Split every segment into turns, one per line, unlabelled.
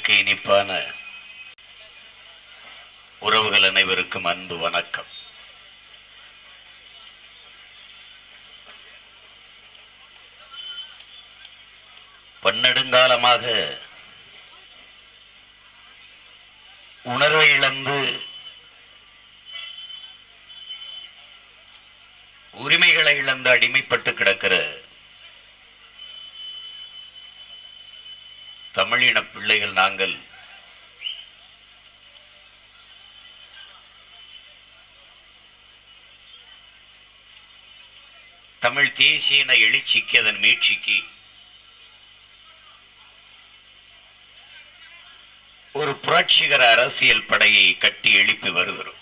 காதுக்கு இனிப்பான உறவுகள் அனைவருக்கும் அன்பு வணக்கம் பன்னெடுங்காலமாக உணர்வை இழந்து உரிமைகளை இழந்து அடிமைப்பட்டு கிடக்கிற தமிழின பிள்ளைகள் நாங்கள் தமிழ் தேசியன எழுச்சிக்கு அதன் மீட்சிக்கு ஒரு புரட்சிகர அரசியல் படையை கட்டி எழுப்பி வருகிறோம்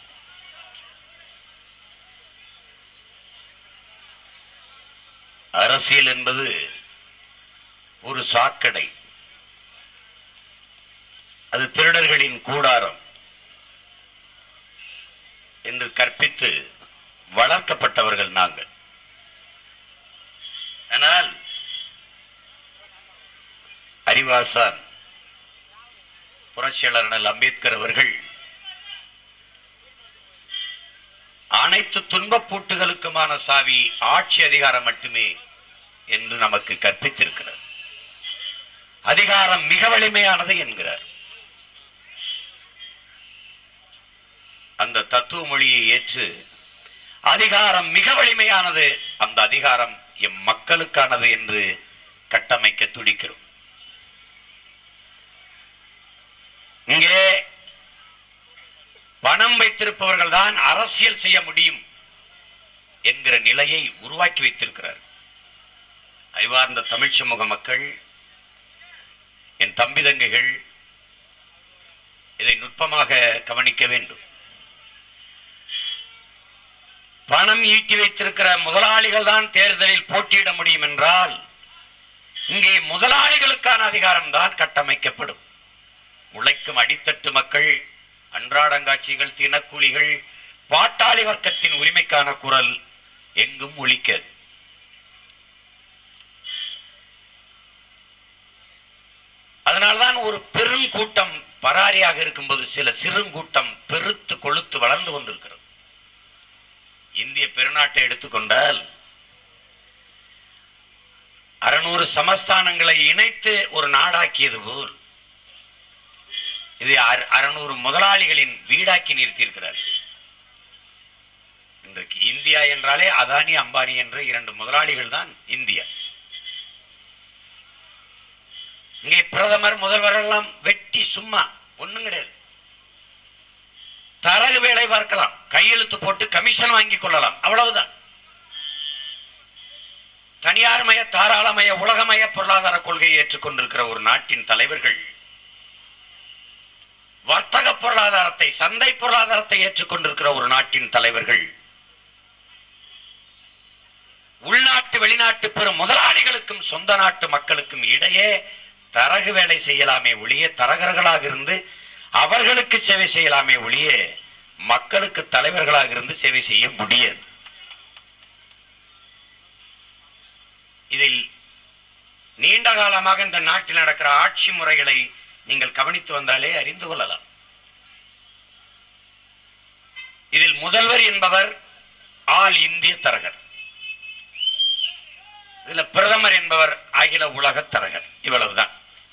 அரசியல் என்பது ஒரு சாக்கடை அது திருடர்களின் கூடாரம் என்று கற்பித்து வளர்க்கப்பட்டவர்கள் நாங்கள் ஆனால் அறிவாசான் புரட்சியாளர் அண்ணல் அம்பேத்கர் அவர்கள் அனைத்து துன்பப் பூட்டுகளுக்குமான சாவி ஆட்சி அதிகாரம் மட்டுமே என்று நமக்கு கற்பித்திருக்கிறார் அதிகாரம் மிக வலிமையானது என்கிறார் அந்த தத்துவ மொழியை ஏற்று அதிகாரம் மிக வலிமையானது அந்த அதிகாரம் எம் மக்களுக்கானது என்று கட்டமைக்க துடிக்கிறோம் இங்கே பணம் வைத்திருப்பவர்கள் தான் அரசியல் செய்ய முடியும் என்கிற நிலையை உருவாக்கி வைத்திருக்கிறார் அறிவார்ந்த தமிழ் சமூக மக்கள் என் தம்பி தங்கைகள் இதை நுட்பமாக கவனிக்க வேண்டும் பணம் ஈட்டி வைத்திருக்கிற முதலாளிகள் தான் தேர்தலில் போட்டியிட முடியும் என்றால் இங்கே முதலாளிகளுக்கான அதிகாரம் தான் கட்டமைக்கப்படும் உழைக்கும் அடித்தட்டு மக்கள் அன்றாடங்காட்சிகள் தினக்கூலிகள் பாட்டாளி வர்க்கத்தின் உரிமைக்கான குரல் எங்கும் ஒலிக்கிறது அதனால்தான் ஒரு பெருங்கூட்டம் பராரியாக இருக்கும்போது சில சிறுங்கூட்டம் பெருத்து கொழுத்து வளர்ந்து கொண்டிருக்கிறது இந்திய பெருநாட்டை எடுத்துக்கொண்டால் அறுநூறு சமஸ்தானங்களை இணைத்து ஒரு நாடாக்கியது போல் இது அறுநூறு முதலாளிகளின் வீடாக்கி நிறுத்தியிருக்கிறார் இன்றைக்கு இந்தியா என்றாலே அதானி அம்பானி என்ற இரண்டு முதலாளிகள் தான் இந்தியா இங்கே பிரதமர் முதல்வர் எல்லாம் வெட்டி சும்மா ஒண்ணும் கிடையாது தரகு வேலை பார்க்கலாம் கையெழுத்து போட்டு கமிஷன் வாங்கி கொள்ளலாம் அவ்வளவுதான் தனியார்மய தாராளமய உலகமய பொருளாதார கொள்கையை ஏற்றுக்கொண்டிருக்கிற ஒரு நாட்டின் தலைவர்கள் வர்த்தக பொருளாதாரத்தை சந்தை பொருளாதாரத்தை ஏற்றுக்கொண்டிருக்கிற ஒரு நாட்டின் தலைவர்கள் உள்நாட்டு வெளிநாட்டு பெரும் முதலாளிகளுக்கும் சொந்த நாட்டு மக்களுக்கும் இடையே தரகு வேலை செய்யலாமே ஒழிய தரகர்களாக இருந்து அவர்களுக்கு சேவை செய்யலாமே ஒழிய மக்களுக்கு தலைவர்களாக இருந்து சேவை செய்ய முடியாது இதில் நீண்ட காலமாக இந்த நாட்டில் நடக்கிற ஆட்சி முறைகளை நீங்கள் கவனித்து வந்தாலே அறிந்து கொள்ளலாம் இதில் முதல்வர் என்பவர் ஆல் இந்திய தரகர் இதுல பிரதமர் என்பவர் அகில உலக தரகர் இவ்வளவுதான்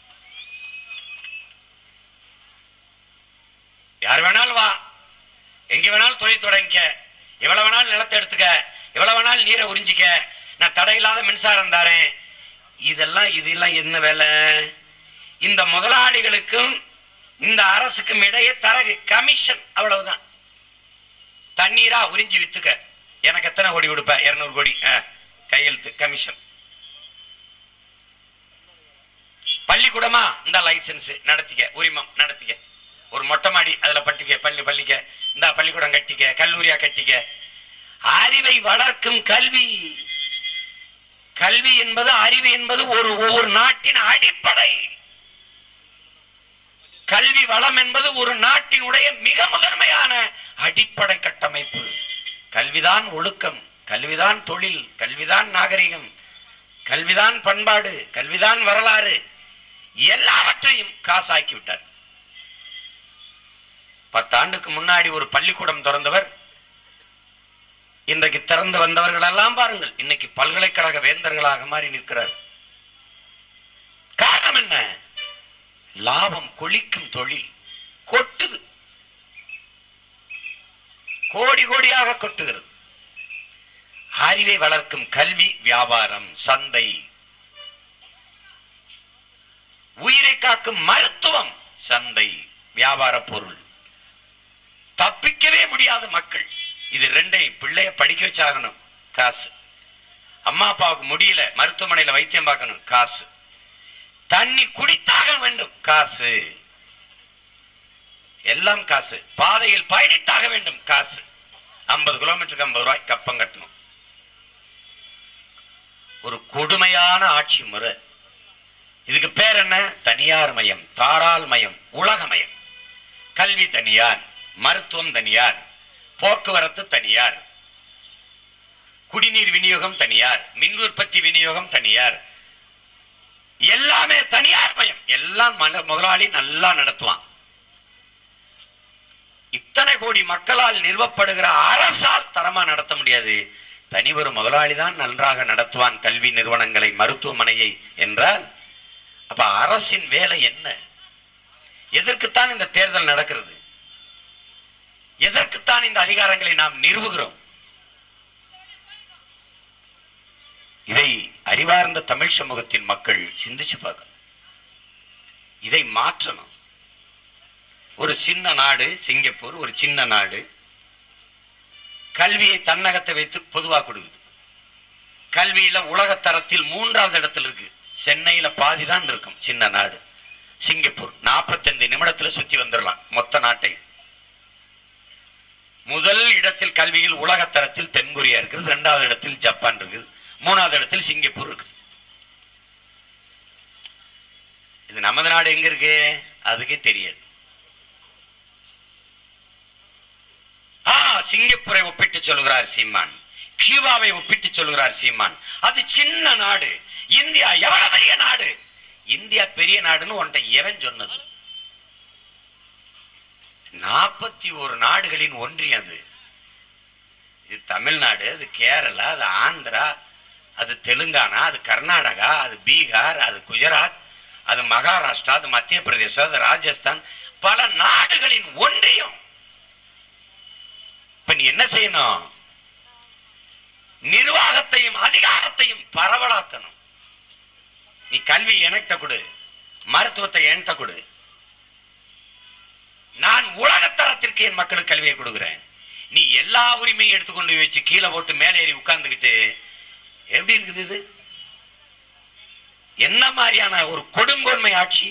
யார் வேணாலும் வா எங்க வேணாலும் தொழில் தொடங்கிக்க எவ்வளவு வேணாலும் நிலத்தை எடுத்துக்க எவ்வளவு வேணாலும் நீரை உறிஞ்சிக்க நான் தடையில்லாத மின்சாரம் தாரேன் இதெல்லாம் இதெல்லாம் என்ன வேலை இந்த முதலாளிகளுக்கும் இந்த அரசுக்கும் இடையே தரகு கமிஷன் அவ்வளவுதான் தண்ணீரா உறிஞ்சி வித்துக்க எனக்கு எத்தனை கோடி கொடுப்ப இருநூறு கோடி கையெழுத்து கமிஷன் பள்ளிக்கூடமா இந்த லைசன்ஸ் நடத்திக்க உரிமம் நடத்திக்க ஒரு மொட்டை மாடி அதுல பட்டிக்க பள்ளி பள்ளிக்க இந்த பள்ளிக்கூடம் கட்டிக்க கல்லூரியா கட்டிக்க அறிவை வளர்க்கும் கல்வி கல்வி என்பது அறிவு என்பது ஒரு ஒவ்வொரு நாட்டின் அடிப்படை கல்வி வளம் என்பது ஒரு நாட்டினுடைய மிக முதன்மையான அடிப்படை கட்டமைப்பு கல்விதான் ஒழுக்கம் கல்விதான் தொழில் கல்விதான் நாகரிகம் கல்விதான் பண்பாடு கல்விதான் வரலாறு எல்லாவற்றையும் காசாக்கி விட்டார் பத்தாண்டுக்கு முன்னாடி ஒரு பள்ளிக்கூடம் திறந்தவர் இன்றைக்கு திறந்து வந்தவர்கள் எல்லாம் பாருங்கள் இன்னைக்கு பல்கலைக்கழக வேந்தர்களாக மாறி நிற்கிறார் காரணம் என்ன லாபம் கொளிக்கும் தொழில் கொட்டுது கோடி கோடியாக கொட்டுகிறது அறிவை வளர்க்கும் கல்வி வியாபாரம் சந்தை உயிரை காக்கும் மருத்துவம் சந்தை வியாபார பொருள் தப்பிக்கவே முடியாத மக்கள் இது ரெண்டை பிள்ளைய படிக்க வச்சாகணும் காசு அம்மா அப்பாவுக்கு முடியல மருத்துவமனையில வைத்தியம் பார்க்கணும் காசு தண்ணி குடித்தாக வேண்டும் காசு எல்லாம் காசு பாதையில் பயணித்தாக வேண்டும் காசு ஐம்பது கிலோமீட்டருக்கு ஐம்பது ரூபாய் கப்பம் கட்டணும் ஒரு கொடுமையான ஆட்சி முறை இதுக்கு பேர் என்ன தனியார் மயம் தாராள் மயம் உலகமயம் கல்வி தனியார் மருத்துவம் தனியார் போக்குவரத்து தனியார் குடிநீர் விநியோகம் தனியார் மின் உற்பத்தி விநியோகம் தனியார் எல்லாமே தனியார் மயம் எல்லாம் மல- முதலாளி நல்லா நடத்துவான் இத்தனை கோடி மக்களால் நிறுவப்படுகிற அரசால் தரமா நடத்த முடியாது தனி ஒரு முதலாளி தான் நன்றாக நடத்துவான் கல்வி நிறுவனங்களை மருத்துவமனையை என்றால் அப்ப அரசின் வேலை என்ன எதற்குத்தான் இந்த தேர்தல் நடக்கிறது எதற்குத்தான் இந்த அதிகாரங்களை நாம் நிறுவுகிறோம் இதை அறிவார்ந்த தமிழ் சமூகத்தின் மக்கள் சிந்திச்சு பார்க்கணும் இதை மாற்றணும் ஒரு சின்ன நாடு சிங்கப்பூர் ஒரு சின்ன நாடு கல்வியை தன்னகத்தை வைத்து பொதுவா கொடுக்குது கல்வியில உலக தரத்தில் மூன்றாவது இடத்துல இருக்கு சென்னையில பாதி தான் இருக்கும் சின்ன நாடு சிங்கப்பூர் 45 நிமிடத்துல சுத்தி வந்துடலாம் மொத்த நாட்டை முதல் இடத்தில் கல்வியில் உலக தரத்தில் தென்கொரியா இருக்குது இரண்டாவது இடத்தில் ஜப்பான் இருக்குது மூணாவது இடத்தில் சிங்கப்பூர் இருக்குது இது நமது நாடு எங்க இருக்கு அதுக்கே தெரியாது ஆ சிங்கப்பூரை ஒப்பிட்டு சொல்கிறார் சீமான் கியூபாவை ஒப்பிட்டு சொல்கிறார் சீமான் அது சின்ன நாடு இந்தியா எவ்வளவு பெரிய நாடு இந்தியா பெரிய நாடுன்னு உன்ட்ட எவன் சொன்னது நாற்பத்தி ஒரு நாடுகளின் ஒன்றியம் அது இது தமிழ்நாடு அது கேரளா அது ஆந்திரா அது தெலுங்கானா அது கர்நாடகா அது பீகார் அது குஜராத் அது மகாராஷ்டிரா அது மத்திய பிரதேசம் அது ராஜஸ்தான் பல நாடுகளின் ஒன்றியம் இப்ப நீ என்ன செய்யணும் நிர்வாகத்தையும் அதிகாரத்தையும் பரவலாக்கணும் நீ கல்வி எனக்கிட்ட கொடு மருத்துவத்தை என்கிட்ட கொடு நான் உலகத்தரத்திற்கு என் மக்களுக்கு கல்வியை கொடுக்கிறேன் நீ எல்லா உரிமையும் எடுத்துக்கொண்டு வச்சு கீழே போட்டு மேலே ஏறி உட்கார்ந்துக்கிட்டு எப்படி இருக்குது இது என்ன மாதிரியான ஒரு கொடுங்கோன்மை ஆட்சி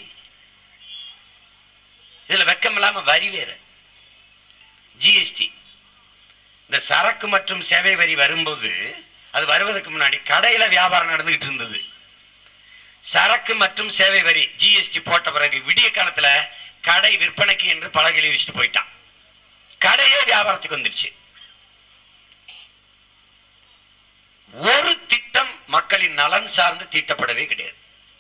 இதுல வெக்கம் இல்லாம வரி வேற ஜிஎஸ்டி இந்த சரக்கு மற்றும் சேவை வரி வரும்போது அது வருவதற்கு முன்னாடி கடையில வியாபாரம் நடந்துகிட்டு இருந்தது சரக்கு மற்றும் சேவை வரி ஜிஎஸ்டி போட்ட பிறகு விடிய காலத்துல கடை விற்பனைக்கு என்று பலகை வச்சுட்டு போயிட்டான் கடையே வியாபாரத்துக்கு வந்துடுச்சு ஒரு திட்டம் மக்களின் நலன் சார்ந்து தீட்டப்படவே கிடையாது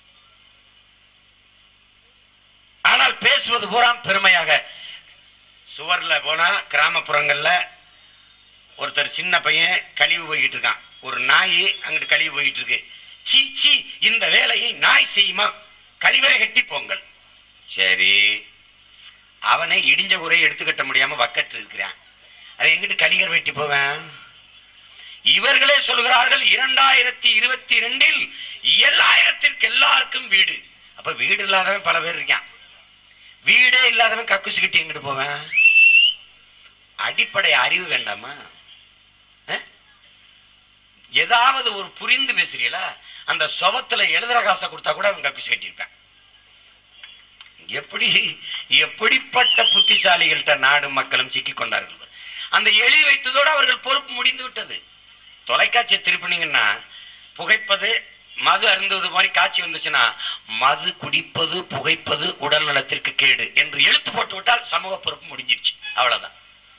ஆனால் பேசுவது பூரா பெருமையாக சுவர்ல போனா கிராமப்புறங்கள்ல ஒருத்தர் சின்ன பையன் கழிவு போய்கிட்டு இருக்கான் ஒரு நாய் அங்கிட்டு கழிவு போயிட்டு இருக்கு சீ சீ இந்த வேலையை நாய் செய்யுமா கழிவறை கட்டி போங்கள் சரி அவனை இடிஞ்ச குறையை எடுத்துக்கட்ட முடியாம வக்கற்று இருக்கிறான் அவன் எங்கிட்டு கலிகர் வெட்டி போவேன் இவர்களே சொல்கிறார்கள் இரண்டாயிரத்தி இருபத்தி ரெண்டில் எல்லாயிரத்திற்கு எல்லாருக்கும் வீடு அப்ப வீடு இல்லாதவன் பல பேர் இருக்கான் வீடே இல்லாதவன் கக்குசுக்கிட்டு எங்கிட்டு போவேன் அடிப்படை அறிவு வேண்டாமா அஹ்? ஏதாவது ஒரு புரிந்து பேசுறீங்களா அந்த சுபத்துல எழுதுற காசை கொடுத்தா கூட அவன் கக்குசு கட்டியிருப்பான் எப்படி எப்படிப்பட்ட புத்திசாலிகள்கிட்ட நாடு மக்களும் சிக்கிக் கொண்டார்கள் அந்த எழுதி வைத்ததோடு அவர்கள் பொறுப்பு முடிந்து விட்டது தொலைக்காட்சியை திருப்பினீங்கன்னா புகைப்பது மது அருந்துவது மாதிரி காட்சி வந்துச்சுன்னா மது குடிப்பது புகைப்பது உடல் நலத்திற்கு கேடு என்று எழுத்து போட்டு விட்டால் சமூக பொறுப்பு முடிஞ்சிருச்சு அவ்வளவுதான்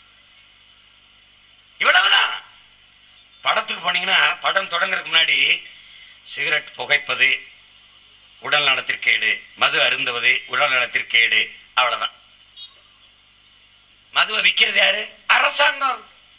இவ்வளவுதான் படத்துக்கு போனீங்கன்னா படம் தொடங்குறதுக்கு முன்னாடி சிகரெட் புகைப்பது உடல் நலத்திற்கேடு மது அருந்துவது உடல் நலத்திற்கேடு அவ்வளவுதான் மதுவை விக்கிறது யாரு அரசாங்கம்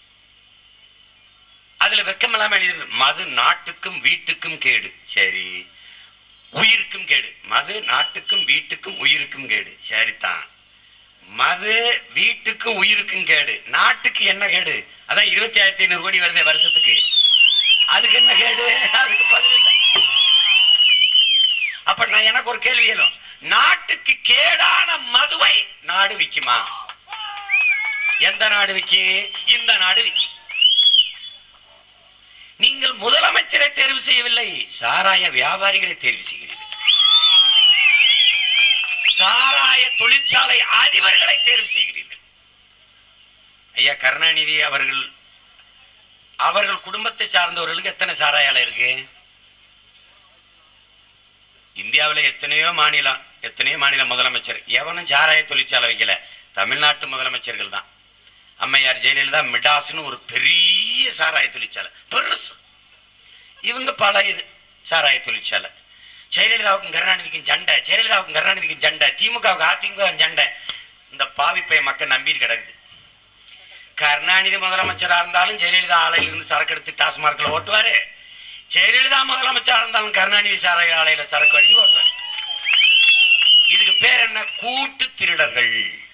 அதுல வெக்கம் இல்லாம எழுதிருக்கு மது நாட்டுக்கும் வீட்டுக்கும் கேடு சரி உயிருக்கும் கேடு மது நாட்டுக்கும் வீட்டுக்கும் உயிருக்கும் கேடு சரிதான் மது வீட்டுக்கும் உயிருக்கும் கேடு நாட்டுக்கு என்ன கேடு அதான் இருபத்தி ஆயிரத்தி ஐநூறு கோடி வருது வருஷத்துக்கு அதுக்கு என்ன கேடு அதுக்கு பதில் இல்லை அப்ப நான் எனக்கு ஒரு கேள்வி கேளும் நாட்டுக்கு கேடான மதுவை நாடு விக்குமா எந்த நாடு விக்கி இந்த நாடு விக்கி நீங்கள் முதலமைச்சரை தேர்வு செய்யவில்லை சாராய வியாபாரிகளை தேர்வு செய்கிறீர்கள் சாராய தொழிற்சாலை அதிபர்களை தேர்வு செய்கிறீர்கள் ஐயா கருணாநிதி அவர்கள் அவர்கள் குடும்பத்தை சார்ந்தவர்களுக்கு எத்தனை சாராய ஆலை இருக்கு இந்தியாவில் எத்தனையோ மாநிலம் எத்தனையோ மாநில முதலமைச்சர் எவனும் சாராய தொழிற்சாலை வைக்கல தமிழ்நாட்டு முதலமைச்சர்கள் தான் அம்மையார் ஜெயலலிதா மிடாஸ்னு ஒரு பெரிய சாராய தொழிற்சாலை பெருசு இவங்க பல இது சாராய தொழிற்சாலை ஜெயலலிதாவுக்கும் கருணாநிதிக்கும் சண்டை ஜெயலலிதாவுக்கும் கருணாநிதிக்கும் சண்டை திமுகவுக்கு அதிமுக சண்டை இந்த பாவிப்பைய மக்கள் நம்பிட்டு கிடக்குது கருணாநிதி முதலமைச்சரா இருந்தாலும் ஜெயலலிதா ஆலையில இருந்து சரக்கு எடுத்து டாஸ்மார்க்ல ஓட்டுவாரு ஜெயலலிதா முதலமைச்சரா இருந்தாலும் கருணாநிதி சாராய ஆலையில சரக்கு அடிச்சு ஓட்டுவாரு இதுக்கு பேர் என்ன கூட்டு திருடர்கள்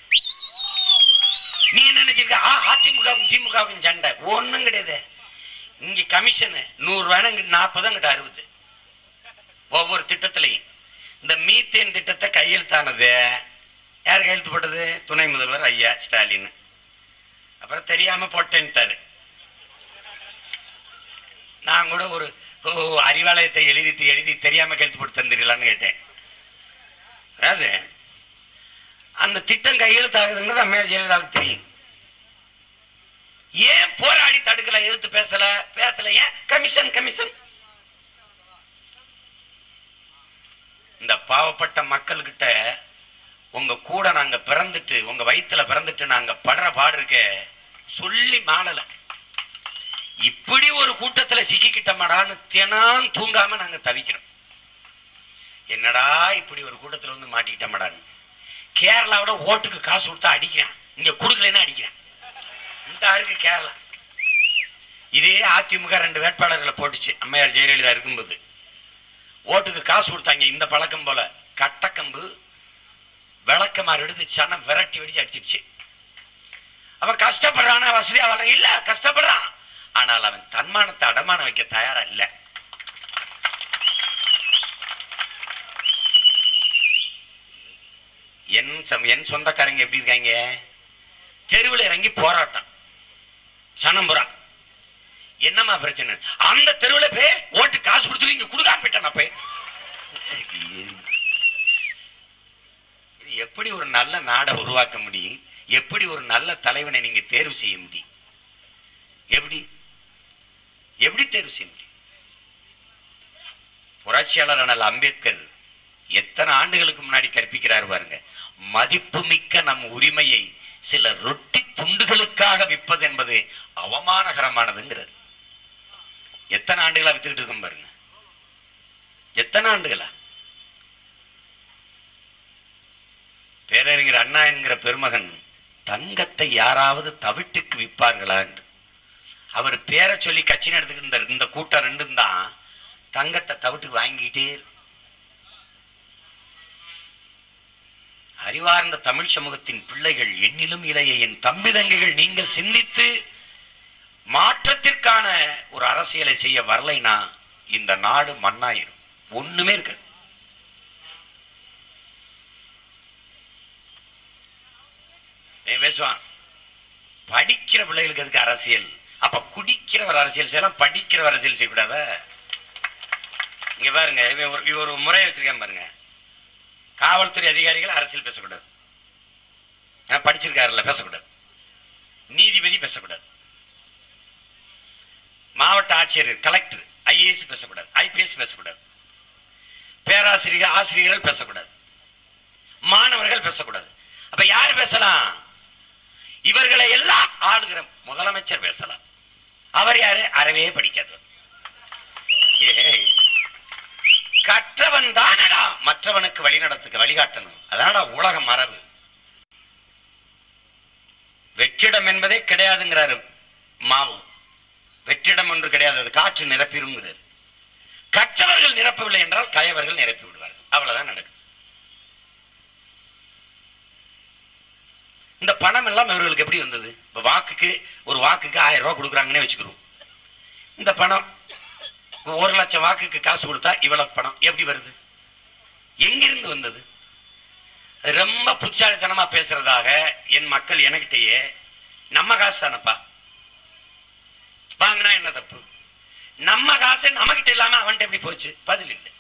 நீ என்ன நினைச்சிருக்க ஆ, அதிமுகவுக்கும் திமுகவுக்கும் சண்டை ஒண்ணும் கிடையாது இங்க கமிஷன் நூறு ரூபாய் இங்கிட்ட நாற்பது அங்கிட்ட அறுபது ஒவ்வொரு திட்டத்திலையும் இந்த மீத்தேன் திட்டத்தை கையெழுத்தானது யார் கையெழுத்து போட்டது துணை முதல்வர் ஐயா ஸ்டாலின் அப்புறம் தெரியாம போட்டேன்ட்டாரு நான் கூட ஒரு ஓ, அறிவாலயத்தை எழுதி எழுதி தெரியாம கையெழுத்து போட்டு தந்துடலான்னு கேட்டேன் அதாவது அந்த திட்டம் கையெழுத்தாகுதுங்கிறது அம்மையார் ஜெயலலிதாவுக்கு தெரியும் ஏன் போராடி தடுக்கல எதிர்த்து பேசல பேசல ஏன் கமிஷன் கமிஷன் இந்த பாவப்பட்ட மக்கள்கிட்ட உங்க கூட நாங்க பிறந்துட்டு உங்க வயித்துல பிறந்துட்டு நாங்க படுற பாடு இருக்கே சொல்லி மாளல இப்படி ஒரு கூட்டத்துல சிக்கிக்கிட்டமாடான்னு தினம் தூங்காம நாங்க தவிக்கிறோம் என்னடா இப்படி ஒரு கூட்டத்துல வந்து மாட்டிக்கிட்டமாடான்னு கேரளாவோட ஓட்டுக்கு காசு கொடுத்தா அடிக்கிறான் இங்க கொடுக்கலன்னா அடிக்கிறான் இந்த ஆளுக்கு கேரளா இதே அதிமுக ரெண்டு வேட்பாளர்களை போட்டுச்சு அம்மையார் ஜெயலலிதா இருக்கும்போது ஓட்டுக்கு காசு கொடுத்தாங்க இந்த பழக்கம் போல கட்டக்கம்பு விளக்கமாறு எடுத்து சன விரட்டி வெடிச்சு அடிச்சிருச்சு அவன் கஷ்டப்படுறானா வசதியா வர இல்ல கஷ்டப்படுறான் ஆனால் அவன் தன்மானத்தை அடமானம் வைக்க தயாரா இல்ல என் சம்- என் சொந்தக்காரங்க எப்படி இருக்காங்க தெருவில் இறங்கி போராட்டம் சனம்புறா என்னம்மா பிரச்சனை அந்த தெருவில் போய் ஓட்டு காசு கொடுத்துட்டு இங்க கொடுக்காம போயிட்டான் போய் இது எப்படி ஒரு நல்ல நாடை உருவாக்க முடியும் எப்படி ஒரு நல்ல தலைவனை நீங்க தேர்வு செய்ய முடியும் எப்படி எப்படி தேர்வு செய்ய முடியும் புரட்சியாளர் அண்ணல் அம்பேத்கர் எத்தனை ஆண்டுகளுக்கு முன்னாடி கற்பிக்கிறார் பாருங்க மதிப்புமிக்க நம் உரிமையை சில ரொட்டி துண்டுகளுக்காக விற்பது என்பது அவமானகரமானதுங்கிறார் எத்தனை ஆண்டுகளா வித்துக்கிட்டு இருக்கோம் பாருங்க எத்தனை ஆண்டுகளா பேரறிஞர் அண்ணா என்கிற பெருமகன் தங்கத்தை யாராவது தவிட்டுக்கு விற்பார்களா என்று அவர் பேரை சொல்லி கட்சி நடத்துக்கிட்டு இருந்த இந்த கூட்டம் ரெண்டும் தான் தங்கத்தை தவிட்டுக்கு வாங்கிக்கிட்டே இருக்கு. அறிவார்ந்த தமிழ் சமூகத்தின் பிள்ளைகள் என்னிலும் இளைய என் தம்பி தங்கைகள் நீங்கள் சிந்தித்து மாற்றத்திற்கான ஒரு அரசியலை செய்ய வரலைனா இந்த நாடு மண்ணாயிரும் ஒண்ணுமே இருக்கு பேசுவான் படிக்கிற பிள்ளைகளுக்கு அதுக்கு அரசியல் அப்ப குடிக்கிறவர் அரசியல் செய்யலாம் படிக்கிறவர் அரசியல் செய்யக்கூடாத இங்க பாருங்க இவன் ஒரு இவர் ஒரு முறை வச்சிருக்கேன் பாருங்க காவல்துறை அதிகாரிகள் அரசியல் பேசக்கூடாது ஏன்னா படிச்சிருக்காருல்ல பேசக்கூடாது நீதிபதி பேசக்கூடாது மாவட்ட ஆட்சியர் கலெக்டர் ஐஏஎஸ் பேசக்கூடாது ஐபிஎஸ் பேசக்கூடாது பேராசிரியர் ஆசிரியர்கள் பேசக்கூடாது மாணவர்கள் பேசக்கூடாது அப்ப யார் பேசலாம் இவர்களை எல்லாம் ஆளுகிற முதலமைச்சர் பேசலாம் அவர் யாரு அறவே படிக்காதவர் ஏய். கற்றவன் தானடா மற்றவனுக்கு வழி நடத்துக்க வழிகாட்டணும் அதானடா உலக மரபு வெற்றிடம் என்பதே கிடையாதுங்கிறாரு மாவு வெற்றிடம் ஒன்று கிடையாது அது காற்று நிரப்பிடுங்கிறார் கற்றவர்கள் நிரப்பவில்லை என்றால் கயவர்கள் நிரப்பி விடுவார்கள் அவ்வளவுதான் நடக்குது இந்த பணம் எல்லாம் இவர்களுக்கு எப்படி வந்தது இப்ப வாக்குக்கு ஒரு வாக்குக்கு ஆயிரம் ரூபாய் கொடுக்குறாங்கன்னே வச்சுக்கிறோம் இந்த பணம் இப்ப ஒரு லட்சம் வாக்குக்கு காசு கொடுத்தா இவ்வளவு பணம் எப்படி வருது எங்கிருந்து வந்தது ரொம்ப புத்திசாலித்தனமா பேசுறதாக என் மக்கள் எனக்கிட்டயே நம்ம காசு தானப்பா வாங்கினா என்ன தப்பு நம்ம காசு நம்மகிட்ட இல்லாம அவன்கிட்ட எப்படி போச்சு பதில் இல்லை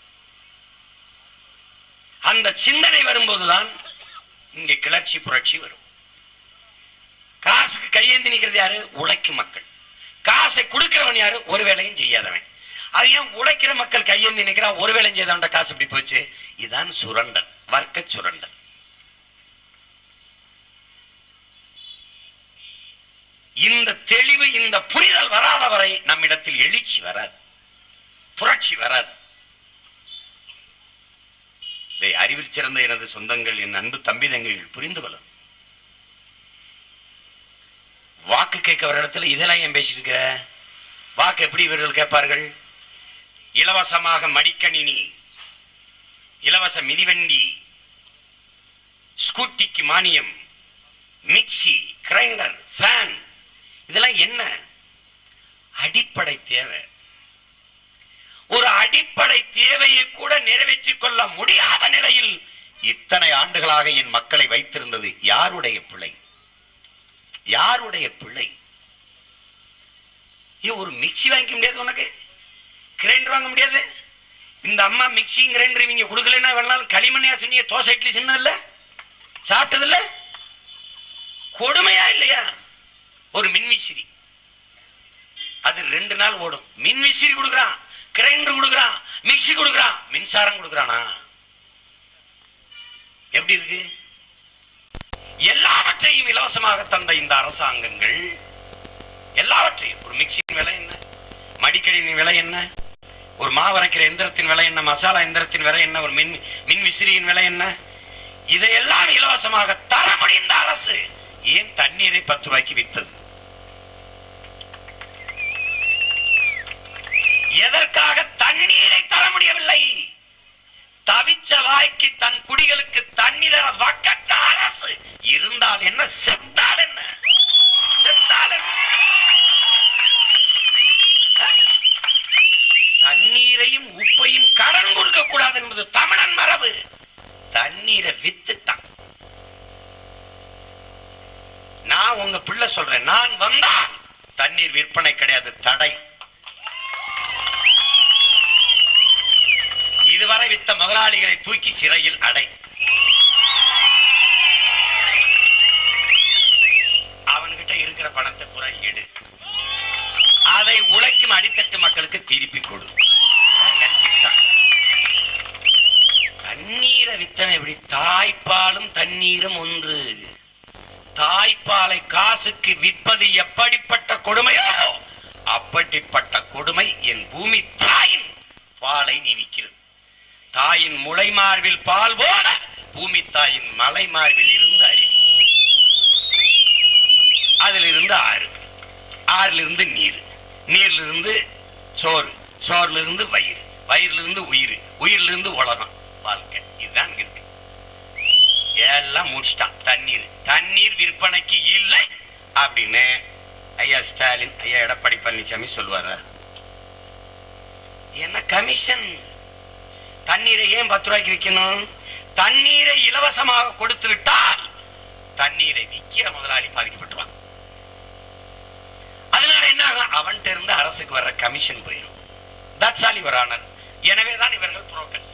அந்த சிந்தனை வரும்போதுதான் இங்கே கிளர்ச்சி புரட்சி வரும் காசுக்கு கையேந்தி நிக்கிறது யாரு உழைக்கும் மக்கள் காசை கொடுக்கிறவன் யாரு ஒரு வேலையும் செய்யாதவன் அது ஏன் உழைக்கிற மக்கள் கையேந்தி நிக்கிறா ஒரு வேலையும் செய்தவன் காசு இப்படி போச்சு இதான் சுரண்டல் வர்க்க சுரண்டல் இந்த தெளிவு இந்த புரிதல் வராத வரை நம்மிடத்தில் எழுச்சி வராது புரட்சி வராது இதை அறிவில் சிறந்த எனது சொந்தங்கள் என் அன்பு தம்பி தங்கைகள் புரிந்து கொள்ளும் வாக்கு கேட்க வர இடத்துல இதெல்லாம் ஏன் பேசிட்டு இருக்கிற வாக்கு எப்படி இவர்கள் கேட்பார்கள் இலவசமாக மடிக்கணினி இலவச மிதிவண்டி ஸ்கூட்டிக்கு மானியம் மிக்சி கிரைண்டர் ஃபேன் இதெல்லாம் என்ன அடிப்படை தேவை ஒரு அடிப்படை தேவையை கூட நிறைவேற்றிக் கொள்ள முடியாத நிலையில் இத்தனை ஆண்டுகளாக என் மக்களை வைத்திருந்தது யாருடைய பிள்ளை யாருடைய பிள்ளை ஏன் ஒரு மிக்சி வாங்கிக்க முடியாது உனக்கு கிரைண்டர் வாங்க முடியாது இந்த அம்மா மிக்சியும் கிரைண்டர் இவங்க கொடுக்கலன்னா வேணாலும் களிமண்ணையா சொன்னீங்க தோசை இட்லி சின்ன இல்ல சாப்பிட்டது இல்ல கொடுமையா இல்லையா ஒரு மின்விசிறி அது ரெண்டு நாள் ஓடும் மின்விசிறி கொடுக்குறான் கிரைண்டர் கொடுக்குறான் மிக்சி கொடுக்குறான் மின்சாரம் கொடுக்குறானா எப்படி இருக்கு எல்லாவற்றையும் இலவசமாக தந்த இந்த அரசாங்கங்கள் எல்லாவற்றையும் ஒரு மிக்சியின் விலை என்ன மடிக்கணினின் விலை என்ன ஒரு மாவரைக்கிற எந்திரத்தின் விலை என்ன மசாலா எந்திரத்தின் விலை என்ன ஒரு மின் மின் விசிறியின் விலை என்ன இதையெல்லாம் இலவசமாக தர முடிந்த அரசு ஏன் தண்ணீரை பத்து ரூபாய்க்கு வித்தது எதற்காக தண்ணீரை தர முடியவில்லை தவிச்ச வாய்க்கு தன் குடிகளுக்கு தண்ணீர் தர வக்கற்ற அரசு இருந்தால் என்ன செத்தால் என்ன செத்தால் என்ன தண்ணீரையும் உப்பையும் கடன் கொடுக்க கூடாது என்பது தமிழன் மரபு தண்ணீரை வித்துட்டான் நான் உங்க பிள்ளை சொல்றேன் நான் வந்தால் தண்ணீர் விற்பனை கிடையாது தடை இதுவரை வித்த முதலாளிகளை தூக்கி சிறையில் அடை அவன்கிட்ட இருக்கிற பணத்தை பூரா எடு அதை உழைக்கும் அடித்தட்டு மக்களுக்கு திருப்பி கொடு அதான் என் திட்டம். தண்ணீரை வித்தவன் எப்படி தாய்ப்பாலும் தண்ணீரும் ஒன்று தாய்ப்பாலை காசுக்கு விற்பது எப்படிப்பட்ட கொடுமையோ அப்படிப்பட்ட கொடுமை என் பூமி தாயின் பாலை நீ விற்கிறது தாயின் முளை மார்பில் பால் போல பூமி தாயின் மலை மார்பில் இருந்து அறிவு அதிலிருந்து ஆறு ஆறிலிருந்து நீர் நீரிலிருந்து சோறு சோறிலிருந்து வயிறு வயிறிலிருந்து உயிர் உயிரிலிருந்து உலகம் வாழ்க்கை இதுதான் இருக்கு எல்லாம் முடிச்சிட்டான் தண்ணீர் தண்ணீர் விற்பனைக்கு இல்லை அப்படின்னு ஐயா ஸ்டாலின் ஐயா எடப்பாடி பழனிசாமி சொல்லுவாரா என்ன கமிஷன் தண்ணீரை ஏன் பத்து ரூபாய்க்கு விற்கணும் தண்ணீரை இலவசமாக கொடுத்து விட்டால் தண்ணீரை விற்கிற முதலாளி பாதிக்கப்பட்டுவான் அதனால என்ன ஆகும் அவன்கிட்ட இருந்து அரசுக்கு வர்ற கமிஷன் போயிடும் தட்ஸ் ஆல் யுவர் ஆனர் எனவே தான் இவர்கள் புரோக்கர்ஸ்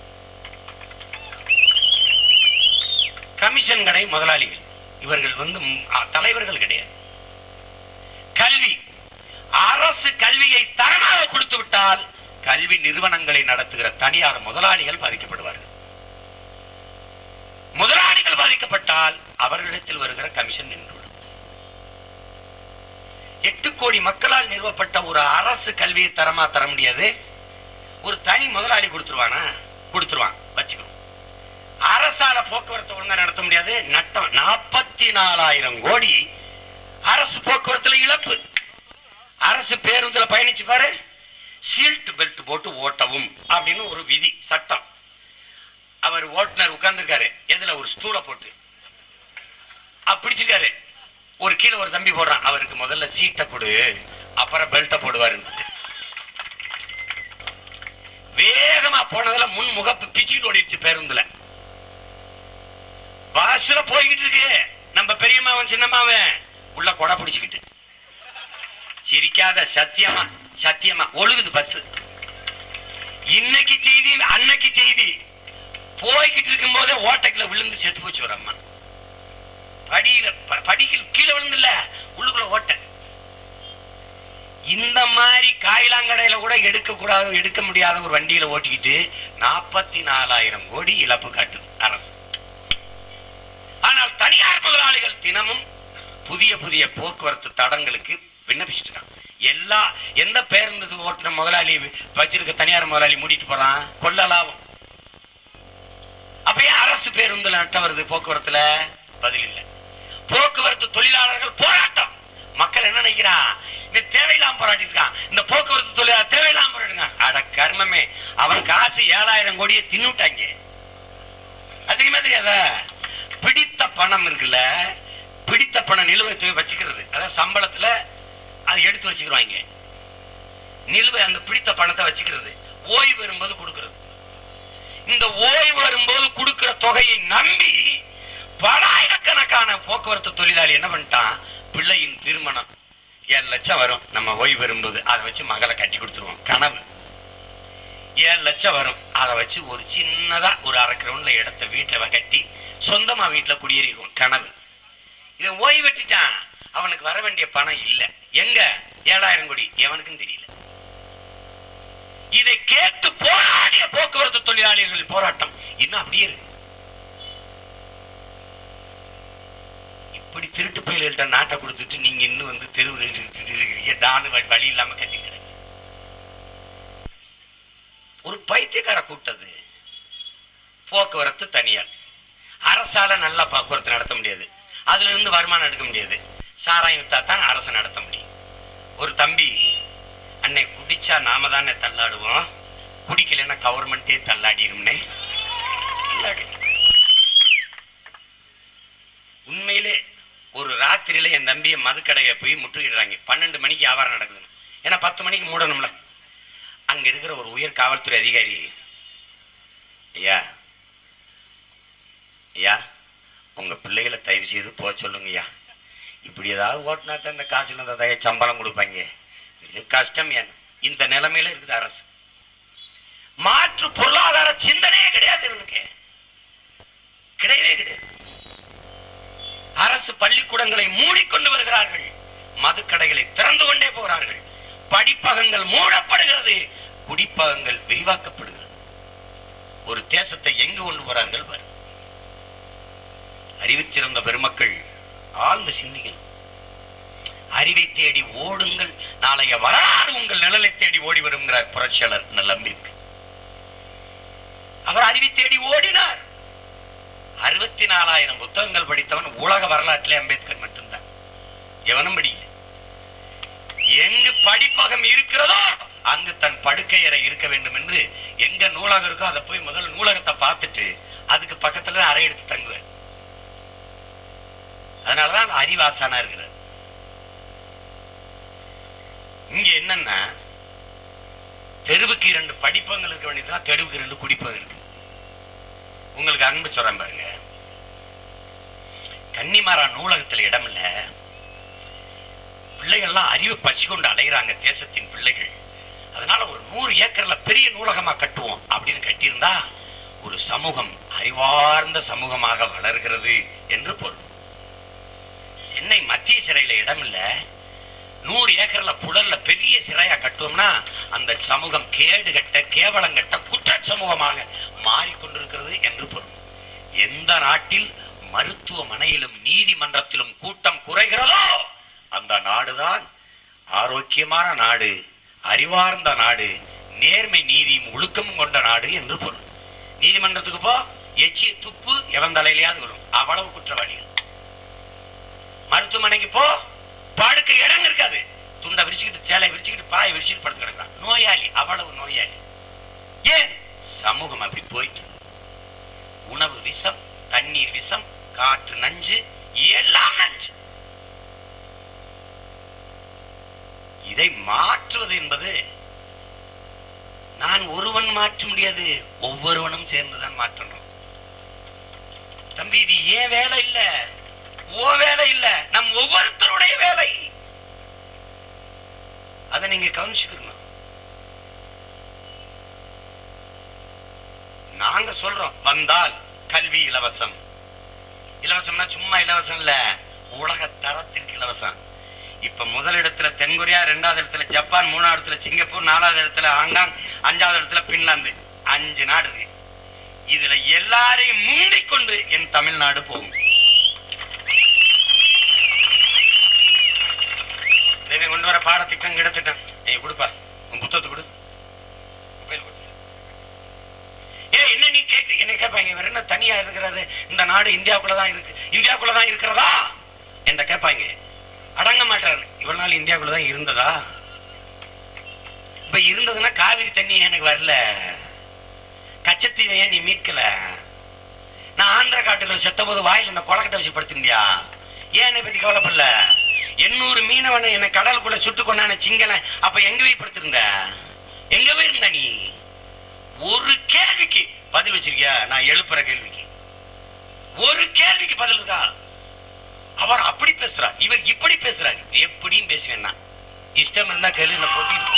கமிஷன் கடை முதலாளிகள் இவர்கள் வந்து ம், அ, தலைவர்கள் கிடையாது கல்வி அரசு கல்வியை தரமாக கொடுத்து விட்டால் கல்வி நிறுவனங்களை நடத்துகிற தனியார் முதலாளிகள் பாதிக்கப்படுவார்கள் முதலாளிகள் பாதிக்கப்பட்டால் அவர்களிடத்தில் வருகிற கமிஷன் நின்றுவிடும் எட்டு கோடி மக்களால் நிறுவப்பட்ட ஒரு அரசு கல்வியை தரமா தர முடியாது ஒரு தனி முதலாளி கொடுத்துருவானா கொடுத்துருவான் வச்சுக்கணும் அரசால போக்குவரத்து ஒழுங்கா நடத்த முடியாது நட்டம் நாற்பத்தி நாலாயிரம் கோடி அரசு போக்குவரத்துல இழப்பு அரசு பேருந்துல பயணிச்சு பாரு சீல்ட் பெல்ட் போட்டு ஓட்டவும் அப்படின்னு ஒரு விதி சட்டம் அவர் ஓட்டுநர் உட்கார்ந்துருக்காரு எதுல ஒரு ஸ்டூல போட்டு அப்ப பிடிச்சிருக்காரு ஒரு கீழே ஒரு தம்பி போடுறான் அவருக்கு முதல்ல சீட்டை கொடு அப்புறம் பெல்ட்டை போடுவாருன்னு வேகமா போனதுல முன் முகப்பு பிச்சுக்கிட்டு ஓடிடுச்சு பேருந்துல பஸ்ல போய்கிட்டு இருக்கு நம்ம பெரியம்மாவன் சின்னம்மாவன் உள்ள கொடை பிடிச்சுக்கிட்டு சிரிக்காத சத்தியமா சத்தியமா ஒழுகுது பஸ் இன்னைக்கு செய்தி அன்னைக்கு செய்தி போய்கிட்டு இருக்கும் போதே ஓட்டைக்குள்ள விழுந்து செத்து போச்சு ஒரு அம்மா படியில ப- படிக்கல் கீழே விழுந்துல உள்ளுக்குள்ள ஓட்டை இந்த மாதிரி காயிலாங்கடையில கூட எடுக்க கூடாது எடுக்க முடியாத ஒரு வண்டியில ஓட்டிக்கிட்டு நாற்பத்தி நாலாயிரம் கோடி இழப்பு காட்டுது அரசு ஆனால் தனியார் முதலாளிகள் தினமும் புதிய புதிய போக்குவரத்து தடங்களுக்கு விண்ணப்பிச்சுட்டு இருக்காங்க எல்லா எந்த பேருந்து ஓட்டுன முதலாளி வச்சிருக்க தனியார் முதலாளி மூடிட்டு போறான் கொள்ள லாபம் அப்ப ஏன் அரசு பேருந்துல நட்டம் வருது போக்குவரத்துல பதில் இல்லை போக்குவரத்து தொழிலாளர்கள் போராட்டம் மக்கள் என்ன நினைக்கிறான் இந்த தேவையில்லாம போராட்டி இருக்கான் இந்த போக்குவரத்து தொழிலாளர் தேவையில்லாம போராடுங்க அட கர்மமே அவன் காசு ஏழாயிரம் கோடியை தின்னுட்டாங்க அது தெரியுமா தெரியாதா பிடித்த பணம் இருக்குல்ல பிடித்த பணம் நிலுவை வச்சுக்கிறது அதாவது சம்பளத்துல அதை எடுத்து வச்சுக்கிறாங்க நிலுவை அந்த பிடித்த பணத்தை வச்சுக்கிறது ஓய்வு வரும்போது கொடுக்கிறது இந்த ஓய்வு வரும்போது கொடுக்கிற தொகையை நம்பி பலாயிரக்கணக்கான போக்குவரத்து தொழிலாளி என்ன பண்ணிட்டான் பிள்ளையின் திருமணம் ஏழு லட்சம் வரும் நம்ம ஓய்வு வரும்போது அதை வச்சு மகளை கட்டி கொடுத்துருவோம் கனவு ஏழு லட்சம் வரும் அதை வச்சு ஒரு சின்னதா ஒரு அரை கிரவுண்ட்ல இடத்த வீட்டுல கட்டி சொந்தமா வீட்டுல குடியேறிக்கும் கனவு இவன் ஓய்வு வெட்டிட்டான் அவனுக்கு வர வேண்டிய பணம் இல்ல எங்க ஏழாயிரம் கோடி எவனுக்கும் தெரியல இதை கேட்டு போராடிய போக்குவரத்து தொழிலாளர்கள் போராட்டம் இன்னும் அப்படியே இருக்கு இப்படி திருட்டு பயல்கள்ட்ட நாட்டை கொடுத்துட்டு நீங்க இன்னும் வந்து தெருவில் இருக்கிறீங்க டானு வழி- வழி இல்லாம கத்தி கிடக்கு ஒரு பைத்தியக்கார கூட்டது போக்குவரத்து தனியார் அரசால நல்லா போக்குவரத்து நடத்த முடியாது அதுல இருந்து வருமானம் எடுக்க முடியாது சாராயம் வித்தா தான் அரசு நடத்த முடியும் ஒரு தம்பி அன்னை குடிச்சா நாம தானே தள்ளாடுவோம் குடிக்கலைன்னா கவர்மெண்டே தள்ளாடிரும்னே தள்ளாடு உண்மையிலே ஒரு ராத்திரியில என் தம்பியை மதுக்கடையை போய் முற்றுகிடுறாங்க பன்னெண்டு மணிக்கு வியாபாரம் நடக்குது ஏன்னா பத்து மணிக்கு மூடணும்ல அங்க இருக்கிற ஒரு உயர் காவல்துறை அதிகாரி ஐயா ஐயா உங்க பிள்ளைகளை தயவு செய்து போக சொல்லுங்க ஐயா இப்படி ஏதாவது ஓட்டினா தான் இந்த காசுல இந்த தய சம்பளம் கொடுப்பாங்க இது கஷ்டம் ஏன் இந்த நிலைமையில இருக்குது அரசு மாற்று பொருளாதார சிந்தனையே கிடையாது இவனுக்கு கிடையவே கிடையாது அரசு பள்ளிக்கூடங்களை மூடிக்கொண்டு வருகிறார்கள் மதுக்கடைகளை திறந்து கொண்டே போகிறார்கள் படிப்பகங்கள் மூடப்படுகிறது குடிப்பகங்கள் விரிவாக்கப்படுகிறது ஒரு தேசத்தை எங்கு கொண்டு போறார்கள் பாரு அறிவிற் சிறந்த பெருமக்கள் ஆழ்ந்து சிந்திக்கணும் அறிவை தேடி ஓடுங்கள் நாளைய வரலாறு உங்கள் நிழலை தேடி ஓடி வருங்கிறார் புரட்சியாளர் நல்ல அம்பேத்கர் அவர் அறிவை தேடி ஓடினார் அறுபத்தி நாலாயிரம் புத்தகங்கள் படித்தவன் உலக வரலாற்றிலே அம்பேத்கர் மட்டும்தான் எவனும் படிக்கல எங்கு படிப்பகம் இருக்கிறதோ அங்கு தன் படுக்கை அறை இருக்க வேண்டும் என்று எங்க நூலகம் இருக்கோ அதை போய் முதல்ல நூலகத்தை பார்த்துட்டு அதுக்கு பக்கத்துல அறை எடுத்து தங்குவார் அதனாலதான் அறிவாசானா இருக்கிறார் இங்க என்னன்னா தெருவுக்கு இரண்டு படிப்பங்கள் இருக்க வேண்டியதுதான் தெருவுக்கு இரண்டு குடிப்பகம் இருக்கு உங்களுக்கு அன்பு சொல்றேன் பாருங்க கன்னிமாரா நூலகத்துல இடம் இல்ல பிள்ளைகள்லாம் அறிவு பசி கொண்டு அலைகிறாங்க தேசத்தின் பிள்ளைகள் அதனால ஒரு நூறு ஏக்கர்ல பெரிய நூலகமா கட்டுவோம் அப்படின்னு கட்டியிருந்தா ஒரு சமூகம் அறிவார்ந்த சமூகமாக வளர்கிறது என்று பொருள் சென்னை மத்திய சிறையில இடம் இல்ல நூறு ஏக்கர்ல புழல்ல பெரிய சிறையா கட்டுவோம்னா அந்த சமூகம் கேடு கட்ட கேவலங்கட்ட குற்ற சமூகமாக மாறிக்கொண்டிருக்கிறது என்று பொருள் எந்த நாட்டில் மருத்துவமனையிலும் நீதிமன்றத்திலும் கூட்டம் குறைகிறதோ அந்த நாடுதான் ஆரோக்கியமான நாடு அறிவார்ந்த நாடு நேர்மை நீதியும் ஒழுக்கமும் கொண்ட நாடு என்று பொருள் நீதிமன்றத்துக்கு போ எச்சிய துப்பு எவன் தலையிலையாவது வரும் அவ்வளவு குற்றவாளிகள் மருத்துவமனைக்கு போ படுக்க இடம் இருக்காது துண்டை விரிச்சுக்கிட்டு சேலை விரிச்சுக்கிட்டு பாயை விரிச்சுக்கிட்டு படுத்து கிடக்குறான் நோயாளி அவ்வளவு நோயாளி ஏன் சமூகம் அப்படி போயிட்டு உணவு விஷம் தண்ணீர் விஷம் காற்று நஞ்சு எல்லாம் நஞ்சு இதை மாற்றுவது என்பது நான் ஒருவன் மாற்ற முடியாது ஒவ்வொருவனும் சேர்ந்துதான் மாற்றணும் தம்பி இது ஏன் வேலை இல்ல ஓ வேலை இல்ல நம் ஒவ்வொருத்தருடைய வேலை அதை நீங்க கவனிச்சுக்கணும் நாங்க சொல்றோம் வந்தால் கல்வி இலவசம் இலவசம்னா சும்மா இலவசம் இல்ல உலக தரத்திற்கு இலவசம் இப்ப முதலிடத்துல தென்கொரியா ரெண்டாவது இடத்துல ஜப்பான் மூணாவது இடத்துல சிங்கப்பூர் நாலாவது இடத்துல ஹாங்காங் அஞ்சாவது இடத்துல பின்லாந்து அஞ்சு நாடு இருக்கு இதுல எல்லாரையும் முந்திக் கொண்டு என் தமிழ்நாடு போகும் தேவை கொண்டு வர பாடத்திட்டம் கிடத்திட்டம் ஏய் கொடுப்பா உன் புத்தகத்தை கொடு மொபைல் கொடு ஏ என்ன நீ கேட்க என்ன கேட்பாங்க இவர் என்ன தனியா இருக்கிறாரு இந்த நாடு இந்தியாவுக்குள்ள தான் இருக்கு இந்தியாவுக்குள்ள தான் இருக்கிறதா என்ற கேட்பாங்க அடங்க மாட்டாரு இவ்வளவு நாள் இந்தியாவுக்குள்ள தான் இருந்ததா இப்ப இருந்ததுன்னா காவிரி தண்ணி எனக்கு வரல கச்சத்தீவை ஏன் நீ மீட்கல நான் ஆந்திர காட்டுக்குள்ள செத்த போது வாயில் என்ன கொலக்கட்டை வச்சு படுத்திருந்தியா ஏன் என்னை பத்தி கவலைப்படல எண்ணூறு மீனவனை என்னை கடலுக்குள்ள சுட்டு கொண்டான சிங்களன் அப்ப எங்க போய் படுத்திருந்த எங்க போய் இருந்த நீ ஒரு கேள்விக்கு பதில் வச்சிருக்கியா நான் எழுப்புற கேள்விக்கு ஒரு கேள்விக்கு பதில் இருக்கா அவர் அப்படி பேசுறார் இவர் இப்படி பேசுறாரு எப்படியும் பேசுவேன் நான் இஷ்டம் இருந்தா கேள்வி நான் பொத்திட்டு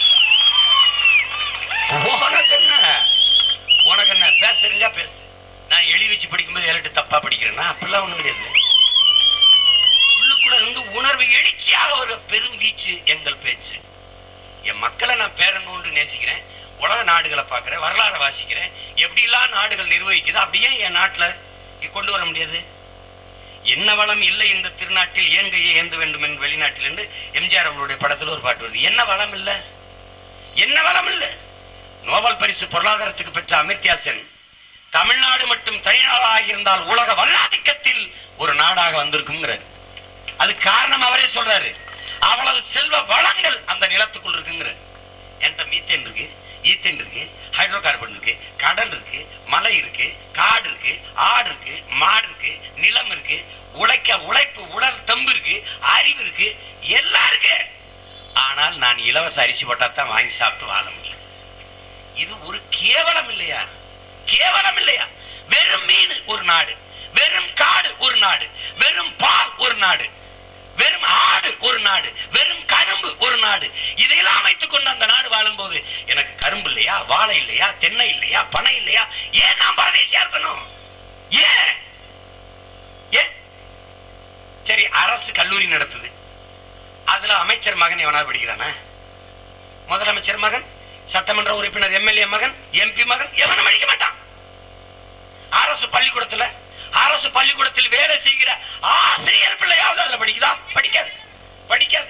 உனக்கு என்ன உனக்கு என்ன பேச தெரிஞ்சா பேசு நான் எழுதி வச்சு படிக்கும்போது எழுட்டு தப்பா படிக்கிறேன்னா அப்படிலாம் ஒண்ணும் கிடையாது உள்ளுக்குள்ள இருந்து உணர்வு எழுச்சியாக ஒரு பெரும் வீச்சு எங்கள் பேச்சு என் மக்களை நான் பேரணும்னு நேசிக்கிறேன் உலக நாடுகளை பார்க்கிறேன் வரலாறை வாசிக்கிறேன் எப்படிலாம் நாடுகள் நிர்வகிக்குது அப்படியே என் நாட்டில் கொண்டு வர முடியாது என்ன வளம் இல்லை இந்த திருநாட்டில் ஏன் கையை ஏந்த வேண்டும் என்று வெளிநாட்டில் என்று எம்ஜிஆர் அவருடைய படத்தில் ஒரு பாட்டு வருது என்ன வளம் இல்லை என்ன வளம் இல்லை நோபல் பரிசு பொருளாதாரத்துக்கு பெற்ற அமிர்தியா சென் தமிழ்நாடு மட்டும் தனிநாடாக இருந்தால் உலக வல்லாதிக்கத்தில் ஒரு நாடாக வந்திருக்குங்கிறார் அது காரணம் அவரே சொல்றாரு அவ்வளவு செல்வ வளங்கள் அந்த நிலத்துக்குள் இருக்குங்கிறார் என்கிட்ட மீத்தேன் இருக்கு ஈத்தேன் இருக்கு ஹைட்ரோ கார்பன் இருக்கு கடல் இருக்கு மலை இருக்கு காடு இருக்கு ஆடு இருக்கு மாடு இருக்கு நிலம் இருக்கு உழைக்க உழைப்பு உடல் தம்பு இருக்கு அறிவு இருக்கு எல்லாம் இருக்கு ஆனால் நான் இலவச அரிசி போட்டா தான் வாங்கி சாப்பிட்டு வாழ முடியும் இது ஒரு கேவலம் இல்லையா கேவலம் இல்லையா வெறும் மீன் ஒரு நாடு வெறும் காடு ஒரு நாடு வெறும் பால் ஒரு நாடு வெறும் ஆடு ஒரு நாடு வெறும் கரும்பு ஒரு நாடு இதையெல்லாம் வைத்துக் கொண்டு அந்த நாடு வாழும்போது எனக்கு கரும்பு இல்லையா வாழை இல்லையா தென்னை இல்லையா பனை இல்லையா ஏன் நான் பரதேசியா இருக்கணும் ஏன் ஏன் சரி அரசு கல்லூரி நடத்துது அதுல அமைச்சர் மகன் எவனாவது படிக்கிறானா முதலமைச்சர் மகன் சட்டமன்ற உறுப்பினர் எம்எல்ஏ மகன் எம்பி மகன் எவனும் படிக்க மாட்டான் அரசு பள்ளிக்கூடத்துல அரசு பள்ளிக்கூடத்தில் வேலை செய்கிற ஆசிரியர் பிள்ளையாவது அதுல படிக்குதா படிக்காது படிக்காது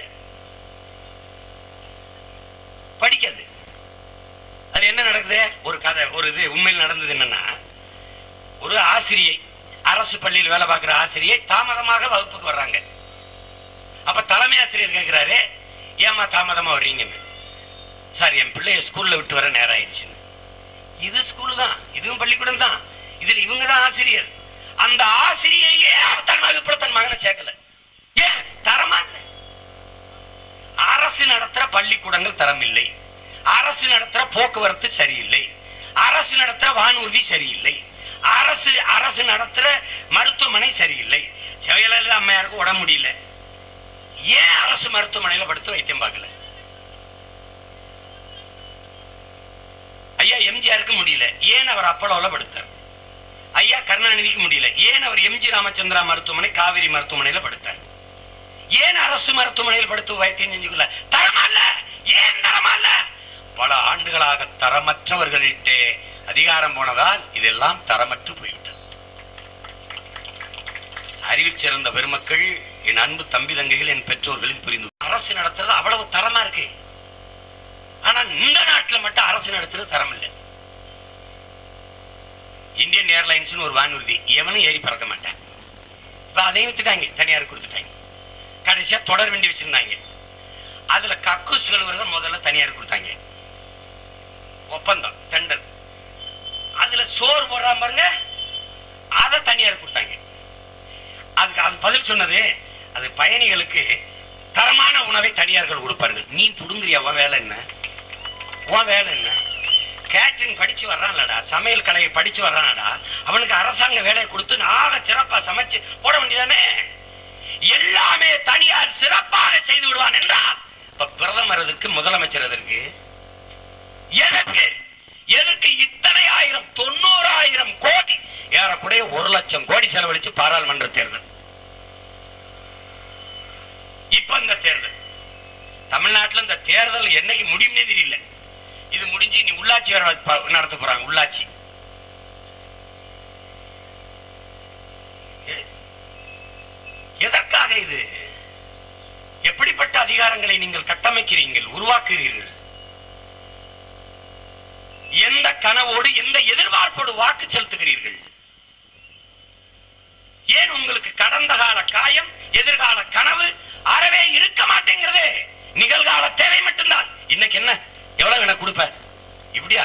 படிக்காது அது என்ன நடக்குது ஒரு கதை ஒரு இது உண்மையில் நடந்தது என்னன்னா ஒரு ஆசிரியை அரசு பள்ளியில் வேலை பார்க்கிற ஆசிரியை தாமதமாக வகுப்புக்கு வர்றாங்க அப்ப தலைமை ஆசிரியர் கேட்கிறாரு ஏமா தாமதமா வர்றீங்கன்னு சார் என் பிள்ளைய ஸ்கூல்ல விட்டு வர நேரம் ஆயிடுச்சுன்னு இது ஸ்கூல் தான் இதுவும் பள்ளிக்கூடம் தான் இதுல இவங்க தான் ஆசிரியர் அந்த ஆசிரியையே தன் வகுப்புல தன் மகனை சேர்க்கல ஏன் தரமா இல்லை அரசு நடத்துற பள்ளிக்கூடங்கள் தரம் இல்லை அரசு நடத்துற போக்குவரத்து சரியில்லை அரசு நடத்துற வானூர்தி சரியில்லை அரசு அரசு நடத்துற மருத்துவமனை சரியில்லை ஜெயலலிதா அம்மையாருக்கு உடம்பு முடியல ஏன் அரசு மருத்துவமனையில படுத்து வைத்தியம் பார்க்கல ஐயா எம்ஜிஆருக்கு முடியல ஏன் அவர் அப்பளோல படுத்தார் ஐயா கருணாநிதிக்கு முடியல ஏன் அவர் எம்ஜி ராமச்சந்திரா மருத்துவமனை காவிரி மருத்துவமனையில படுத்தார் ஏன் அரசு மருத்துவமனையில் படுத்து வைத்தியம் செஞ்சுக்கல தரமா இல்ல ஏன் தரமா இல்ல பல ஆண்டுகளாக தரமற்றவர்களிட்டே அதிகாரம் போனதால் இதெல்லாம் தரமற்று போய்விட்டது அறிவில் சிறந்த பெருமக்கள் என் அன்பு தம்பி தங்கைகள் என் பெற்றோர்களில் புரிந்து அரசு நடத்துறது அவ்வளவு தரமா இருக்கு ஆனா இந்த நாட்டுல மட்டும் அரசு நடத்துறது தரம் இல்லை இந்தியன் ஏர்லைன்ஸ்னு ஒரு வானூர்தி எவனும் ஏறி பறக்க மாட்டான் இப்ப அதையும் வித்துட்டாங்க தனியார் கொடுத்துட்டாங்க கடைசியா தொடர் வண்டி வச்சிருந்தாங்க அதுல கக்கூஸ் கழுவுறத முதல்ல தனியார் கொடுத்தாங்க ஒப்பந்தம் டெண்டர் அதுல சோறு போடுறான் பாருங்க அதை தனியார் கொடுத்தாங்க அதுக்கு அது பதில் சொன்னது அது பயணிகளுக்கு தரமான உணவை தனியார்கள் கொடுப்பார்கள் நீ புடுங்குறியா உன் வேலை என்ன உன் வேலை என்ன கேட்டரிங் படிச்சு வர்றான்லடா சமையல் கலையை படிச்சு வர்றானடா அவனுக்கு அரசாங்க வேலையை கொடுத்து நாளை சிறப்பா சமைச்சு போட வேண்டியதானே எல்லாமே தனியார் சிறப்பாக செய்து விடுவான் என்றால் இப்ப பிரதமர் எதற்கு முதலமைச்சர் எதற்கு எதற்கு எதற்கு இத்தனை ஆயிரம் தொண்ணூறாயிரம் கோடி ஏறக்குறைய ஒரு லட்சம் கோடி செலவழிச்சு பாராளுமன்ற தேர்தல் இப்ப இந்த தேர்தல் தமிழ்நாட்டுல இந்த தேர்தல் என்னைக்கு முடியும்னே தெரியல இது முடிஞ்சு நீ உள்ளாட்சி வேற ப- நடத்த போறாங்க உள்ளாட்சி எ- எதற்காக இது எப்படிப்பட்ட அதிகாரங்களை நீங்கள் கட்டமைக்கிறீர்கள் உருவாக்குகிறீர்கள் எந்த கனவோடு எந்த எதிர்பார்ப்போடு வாக்கு செலுத்துகிறீர்கள் ஏன் உங்களுக்கு கடந்த கால காயம் எதிர்கால கனவு அறவே இருக்க மாட்டேங்கிறது நிகழ்கால தேவை மட்டும்தான் இன்னைக்கு என்ன எவ்வளவு எனக்கு கொடுப்ப இப்படியா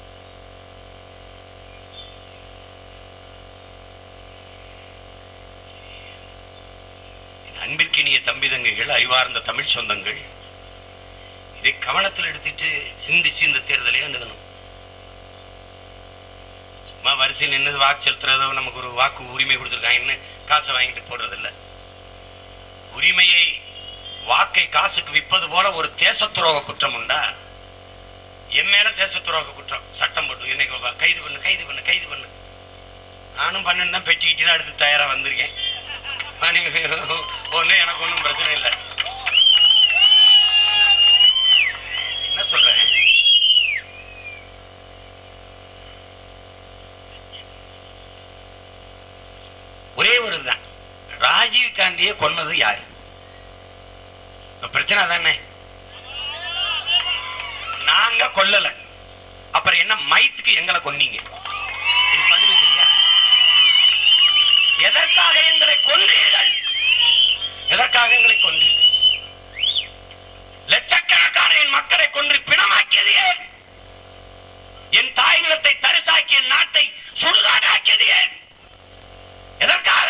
என் அன்பிற்கினிய தம்பி தங்கைகள் அறிவார்ந்த தமிழ் சொந்தங்கள் இதை கவனத்தில் எடுத்துட்டு சிந்திச்சு இந்த தேர்தலை அணுகணும் சும்மா வரிசையில் நின்று வாக்கு செலுத்துறதோ நமக்கு ஒரு வாக்கு உரிமை கொடுத்துருக்காங்கன்னு காசை வாங்கிட்டு போடுறதில்ல உரிமையை வாக்கை காசுக்கு விற்பது போல ஒரு தேச துரோக குற்றம் உண்டா என் மேல தேச துரோக குற்றம் சட்டம் போட்டு என்னைக்கு வா, கைது பண்ணு கைது பண்ணு கைது பண்ணு நானும் பண்ணு தான் பெட்டிக்கிட்டு அடுத்து தயாரா வந்திருக்கேன் ஒண்ணு எனக்கு ஒன்றும் பிரச்சனை இல்லை என்ன சொல்றேன் ஒரே ஒரு இதுதான் ராஜீவ் காந்தியை கொன்னது யாரு இப்ப பிரச்சனை தானே நாங்க கொல்லல அப்புறம் என்ன மைத்துக்கு எங்களை கொன்னீங்க இது பதில் வச்சிருக்கியா எதற்காக எங்களை கொன்றீர்கள் எதற்காக எங்களை கொன்றீர்கள் லட்சக்கணக்கான என் மக்களை கொன்று பிணமாக்கியது ஏன் என் தாய் நிலத்தை தரிசாக்கிய நாட்டை சுடுகாடாக்கியது ஏன் எதற்காக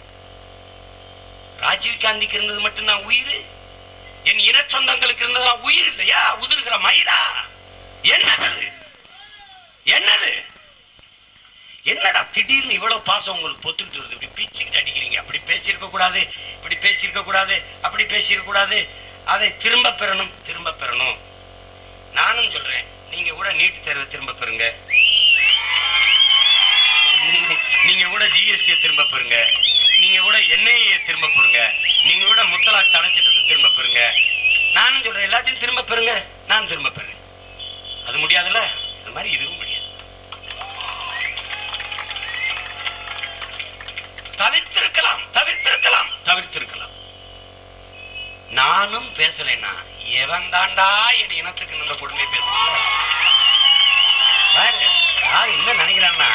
ராஜீவ் காந்திக்கு இருந்தது மட்டும்தான் உயிர் என் இன சொந்தங்களுக்கு இருந்ததா உயிர் இல்லையா உதிர்கிற மயிரா என்னது அது? என்னது என்னடா திடீர்னு இவ்வளவு பாசம் உங்களுக்கு பொத்துக்கிட்டு வருது இப்படி பிச்சுக்கிட்டு அடிக்கிறீங்க அப்படி பேசியிருக்க கூடாது இப்படி பேசியிருக்க கூடாது அப்படி பேசியிருக்க கூடாது அதை திரும்ப பெறணும் திரும்ப பெறணும் நானும் சொல்றேன் நீங்க கூட நீட் தேர்வை திரும்ப பெறுங்க நீங்க- நீங்க கூட ஜிஎஸ்டி திரும்ப பெறுங்க நீங்க கூட என்ஐஏ திரும்ப பெறுங்க நீங்க கூட முத்தலாக் தடை சட்டத்தை திரும்ப பெறுங்க நானும் சொல்றேன் எல்லாத்தையும் திரும்ப பெறுங்க நான் திரும்ப பெறுறேன் அது முடியாதுல்ல அது மாதிரி இதுவும் முடியாது தவிர்த்திருக்கலாம் தவிர்த்திருக்கலாம் தவிர்த்திருக்கலாம் நானும் பேசலைன்னா எவன் தாண்டா என் இனத்துக்கு இந்த கொடுமை பேசல பாரு, நான் என்ன நினைக்கிறேன்னா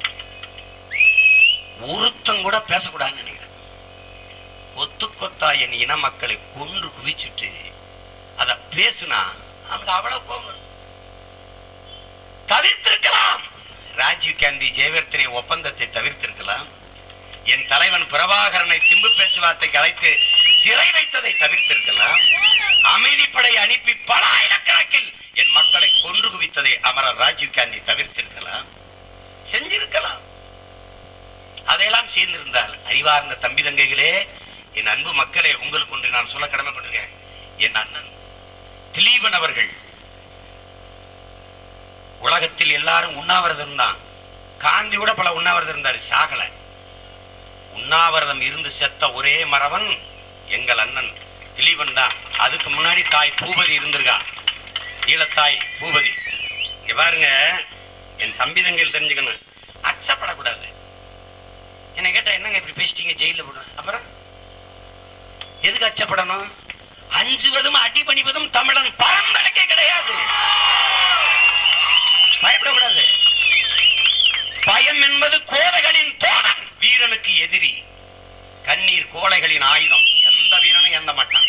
ஒருத்தன் கூட பேசக்கூடாதுன்னு நினைக்கிறேன் கொத்து கொத்தா என் இன மக்களை கொன்று குவிச்சுட்டு அத பேசுனா அவனுக்கு அவ்வளவு கோபம் வருது தவிர்த்திருக்கலாம் ராஜீவ் காந்தி ஜெயவர்த்தனை ஒப்பந்தத்தை தவிர்த்திருக்கலாம் என் தலைவன் பிரபாகரனை திம்பு பேச்சுவார்த்தைக்கு அழைத்து சிறை வைத்ததை தவிர்த்திருக்கலாம் அமைதிப்படை அனுப்பி பல ஆயிரக்கணக்கில் என் மக்களை கொன்று குவித்ததை அமரர் ராஜீவ் காந்தி தவிர்த்திருக்கலாம் செஞ்சிருக்கலாம் அதையெல்லாம் சேர்ந்திருந்தால் அறிவார்ந்த தம்பி தங்கைகளே என் அன்பு மக்களே உங்களுக்கு ஒன்று நான் சொல்ல கடமைப்பட்டிருக்கேன் என் அண்ணன் திலீபன் அவர்கள் உலகத்தில் எல்லாரும் உண்ணாவிரதம் தான் காந்தி கூட பல உண்ணாவிரதம் இருந்தாரு சாகல உண்ணாவிரதம் இருந்து செத்த ஒரே மறவன் எங்கள் அண்ணன் திலீபன் தான் அதுக்கு முன்னாடி தாய் பூபதி இருந்திருக்கா ஈழத்தாய் பூபதி இங்க பாருங்க என் தம்பி தங்கையில் தெரிஞ்சுக்கணும் அச்சப்படக்கூடாது என்னை கேட்டா என்னங்க இப்படி பேசிட்டீங்க ஜெயில போடணும் அப்புறம் எதுக்கு அச்சப்படணும் அஞ்சுவதும் அடிபணிவதும் தமிழன் பரம்பரைக்கே கிடையாது பயப்படக்கூடாது பயம் என்பது கோழைகளின் தோழன் வீரனுக்கு எதிரி கண்ணீர் கோழைகளின் ஆயுதம் எந்த வீரனும் எந்த மாட்டான்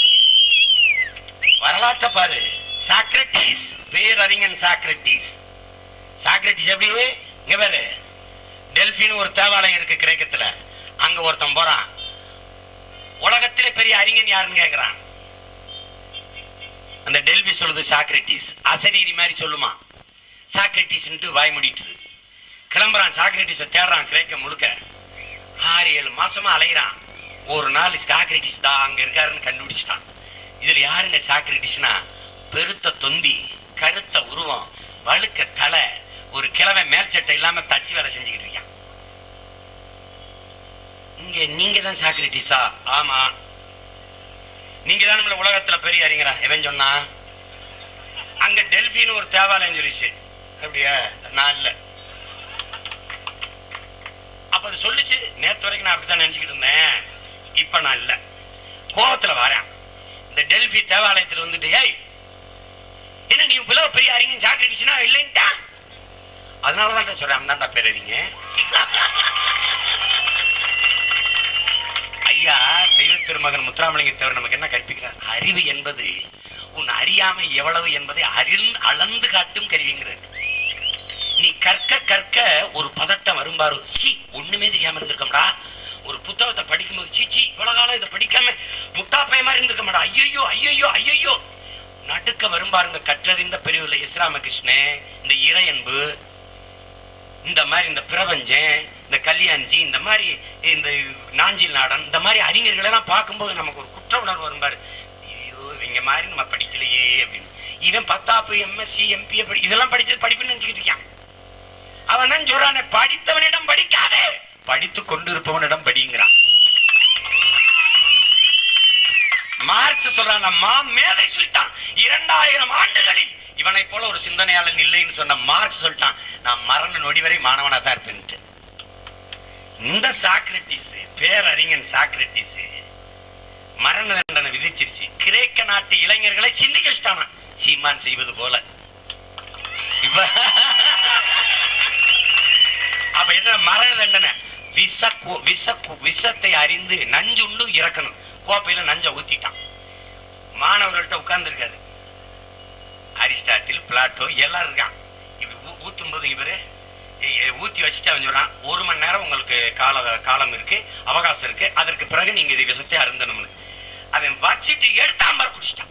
வரலாற்றை பாரு சாக்ரட்டிஸ் பேரறிஞன் சாக்ரட்டிஸ் சாக்ரட்டிஸ் எப்படி இங்க பாரு டெல்பின்னு ஒரு தேவாலயம் இருக்கு கிரேக்கத்துல அங்க ஒருத்தன் போறான் உலகத்திலே பெரிய அறிஞன் யாருன்னு கேக்குறான் அந்த டெல்பி சொல்லுது சாக்ரட்டிஸ் அசரீரி மாதிரி சொல்லுமா சாக்ரட்டிஸ்ன்ட்டு வாய் முடிட்டுது கிளம்புறான் சாக்ரட்டிஸை தேடுறான் கிரேக்க முழுக்க ஆறு ஏழு மாசமா அலைகிறான் ஒரு நாள் சாக்ரட்டிஸ் தான் அங்க இருக்காருன்னு கண்டுபிடிச்சிட்டான் இதுல யாருங்க சாக்ரட்டிஸ்னா பெருத்த தொந்தி கருத்த உருவம் வழுக்க தலை ஒரு கிழமை மேல் சட்டை இல்லாம தச்சு வேலை செஞ்சுக்கிட்டு இருக்கான் இங்க நீங்க தான் சாக்ரட்டிஸா ஆமா நீங்க தான் நம்மள உலகத்துல பெரிய அறிஞரா எவன் சொன்னா அங்க டெல்பின்னு ஒரு தேவாலயம் சொல்லிச்சு அப்படியா நான் இல்ல அப்ப அது சொல்லுச்சு நேத்து வரைக்கும் நான் அப்படித்தான் நினைச்சுக்கிட்டு இருந்தேன் இப்ப நான் இல்ல கோவத்துல வரேன் இந்த டெல்பி தேவாலயத்துல வந்துட்டு ஏய் என்ன நீ இவ்வளவு பெரிய அறிஞன் சாக்ரட்டிஸ்னா இல்லைன்ட்டா அதனால தான் சொல்றேன் அவன் தான்டா பேரறிங்க ஐயா தெய்வ திருமகன் முத்துராமலிங்க தேவர் நமக்கு என்ன கற்பிக்கிறார் அறிவு என்பது உன் அறியாமை எவ்வளவு என்பதை அறிந்து அளந்து காட்டும் கருவிங்கிறது நீ கற்க கற்க ஒரு பதட்டம் வரும்பாரு சி ஒண்ணுமே தெரியாம இருந்திருக்கோம்டா ஒரு புத்தகத்தை படிக்கும்போது சீச்சி இவ்வளவு காலம் இதை படிக்காம முட்டா பைய மாதிரி இருந்திருக்க மாட்டா ஐயோ ஐயோ ஐயோ நடுக்க வரும்பாருங்க கற்றறிந்த பெரியவர்ல எஸ் ராமகிருஷ்ணன் இந்த இறையன்பு இந்த மாதிரி இந்த பிரபஞ்சம் இந்த கல்யாண்ஜி இந்த மாதிரி இந்த நாஞ்சில் நாடன் இந்த மாதிரி அறிஞர்கள் எல்லாம் பார்க்கும்போது நமக்கு ஒரு குற்ற உணர்வு வரும் பாரு ஐயோ இவங்க மாதிரி நம்ம படிக்கலையே அப்படின்னு இவன் பத்தாப்பு எம்எஸ்சி எம்பி படி இதெல்லாம் படிச்சது படிப்புன்னு நினைச்சுக்கிட்டு இருக்கான் அவன் தான் சொல்றானே படித்தவனிடம் படிக்காதே படித்து கொண்டிருப்பவனிடம் படிங்கிறான் மார்க்ஸ் சொல்றான் மா மேதை சொல்லிட்டான் இரண்டாயிரம் ஆண்டுகளில் இவனை போல ஒரு சிந்தனையாளன் இல்லைன்னு சொன்ன மார்க்ஸ் சொல்லிட்டான் நான் மரண நொடி வரை மாணவனா தான் இருப்பேன்ட்டு இந்த சாக்ரட்டிஸ் பேரறிஞன் சாக்ரட்டிஸ் மரண தண்டனை விதிச்சிருச்சு கிரேக்க நாட்டு இளைஞர்களை சிந்திக்க வச்சிட்டானா சீமான் செய்வது போல இப்ப அப்ப என்ன மரண தண்டனை விஷ கு- விஷ கு- விஷத்தை அறிந்து நஞ்சுண்டு இறக்கணும் கோப்பையில நஞ்ச ஊத்திட்டான் மாணவர்கள்ட்ட உட்கார்ந்து இருக்காது அரிஸ்டாட்டில் பிளாட்டோ எல்லாம் இருக்கான் இப்படி ஊ- ஊத்தும் போது இவரு எ- எ- ஊத்தி வச்சுட்டு அவன் சொல்றான் ஒரு மணி நேரம் உங்களுக்கு கால காலம் இருக்கு அவகாசம் இருக்கு அதற்கு பிறகு நீங்க இது விஷத்தை அருந்தணும்னு அவன் வச்சுட்டு எடுத்தாம்பர் குடிச்சிட்டான்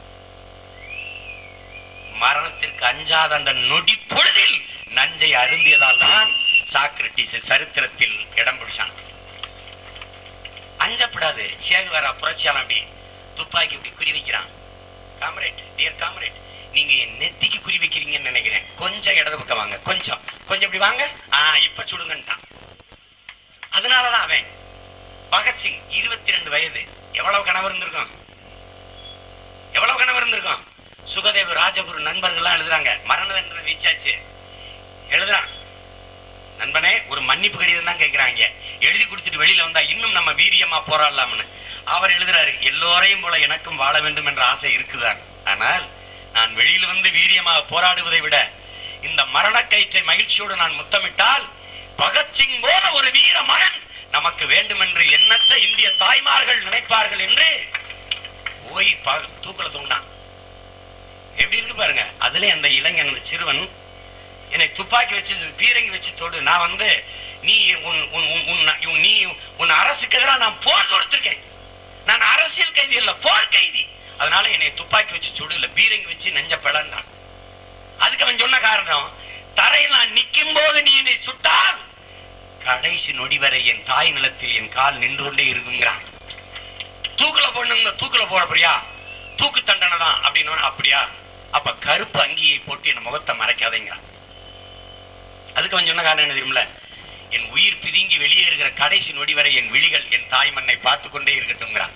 மரணத்திற்கு அஞ்சாத அந்த நொடி பொழுதில் நஞ்சை அருந்தியதால் தான் சாக்ரட்டிஸ் சரித்திரத்தில் இடம் பிடிச்சான் அஞ்சப்படாது சேகுவாரா புரட்சியாளன் அப்படி துப்பாக்கி இப்படி குறி வைக்கிறான் காமரேட் டியர் காமரேட் நீங்க என் நெத்திக்கு குறி வைக்கிறீங்கன்னு நினைக்கிறேன் கொஞ்சம் இடது பக்கம் வாங்க கொஞ்சம் கொஞ்சம் இப்படி வாங்க ஆ இப்ப சுடுங்கன்ட்டான் அதனாலதான் அவன் பகத்சிங் இருபத்தி ரெண்டு வயது எவ்வளவு கனவு இருந்திருக்கும் எவ்வளவு கனவு இருந்திருக்கும் சுகதேவ் ராஜகுரு நண்பர்கள்லாம் எழுதுறாங்க மரண தண்டனை வீச்சாச்சு எழுதுறான் நண்பனே ஒரு மன்னிப்பு கடிதம் தான் கேட்கிறாங்க எழுதி கொடுத்துட்டு வெளியில வந்தா இன்னும் நம்ம வீரியமா போராடலாம்னு அவர் எழுதுறாரு எல்லோரையும் போல எனக்கும் வாழ வேண்டும் என்ற ஆசை இருக்குதான் ஆனால் நான் வெளியில் வந்து வீரியமாக போராடுவதை விட இந்த மரணக்கயிற்றை மகிழ்ச்சியோடு நான் முத்தமிட்டால் பகத்சிங் போல ஒரு வீர மகன் நமக்கு வேண்டும் என்று எண்ணற்ற இந்திய தாய்மார்கள் நினைப்பார்கள் என்று போய் ப- தூக்கல தூண்டான் எப்படி இருக்கு பாருங்க அதுல அந்த இளைஞன் அந்த சிறுவன் என்னை துப்பாக்கி வச்சு பீரங்கி வச்சு தொடு நான் வந்து நீ உன் உன் உன் உன் உன் நீ உன் அரசுக்கு எதிராக நான் போர் தொடுத்திருக்கேன் நான் அரசியல் கைதி இல்ல போர் கைதி அதனால என்னை துப்பாக்கி வச்சு சுடு இல்ல பீரங்கி வச்சு நெஞ்ச பிளன்றான் அதுக்கு அவன் சொன்ன காரணம் தரையில் நான் நிற்கும் போது நீ என்னை சுட்டால் கடைசி நொடி வரை என் தாய் நிலத்தில் என் கால் நின்று கொண்டே இருக்குங்கிறான் தூக்குல போடணுங்க தூக்குல போட போறியா தூக்கு தண்டனை தான் அப்படின்னு அப்படியா அப்ப கருப்பு அங்கியை போட்டு என் முகத்தை மறைக்காதேங்கிறான் அதுக்கு அவன் சொன்ன காரணம் என்ன தெரியுமில என் உயிர் பிதுங்கி வெளியே இருக்கிற கடைசி நொடி வரை என் விழிகள் என் தாய் மண்ணை பார்த்து கொண்டே இருக்கட்டும்ங்கிறான்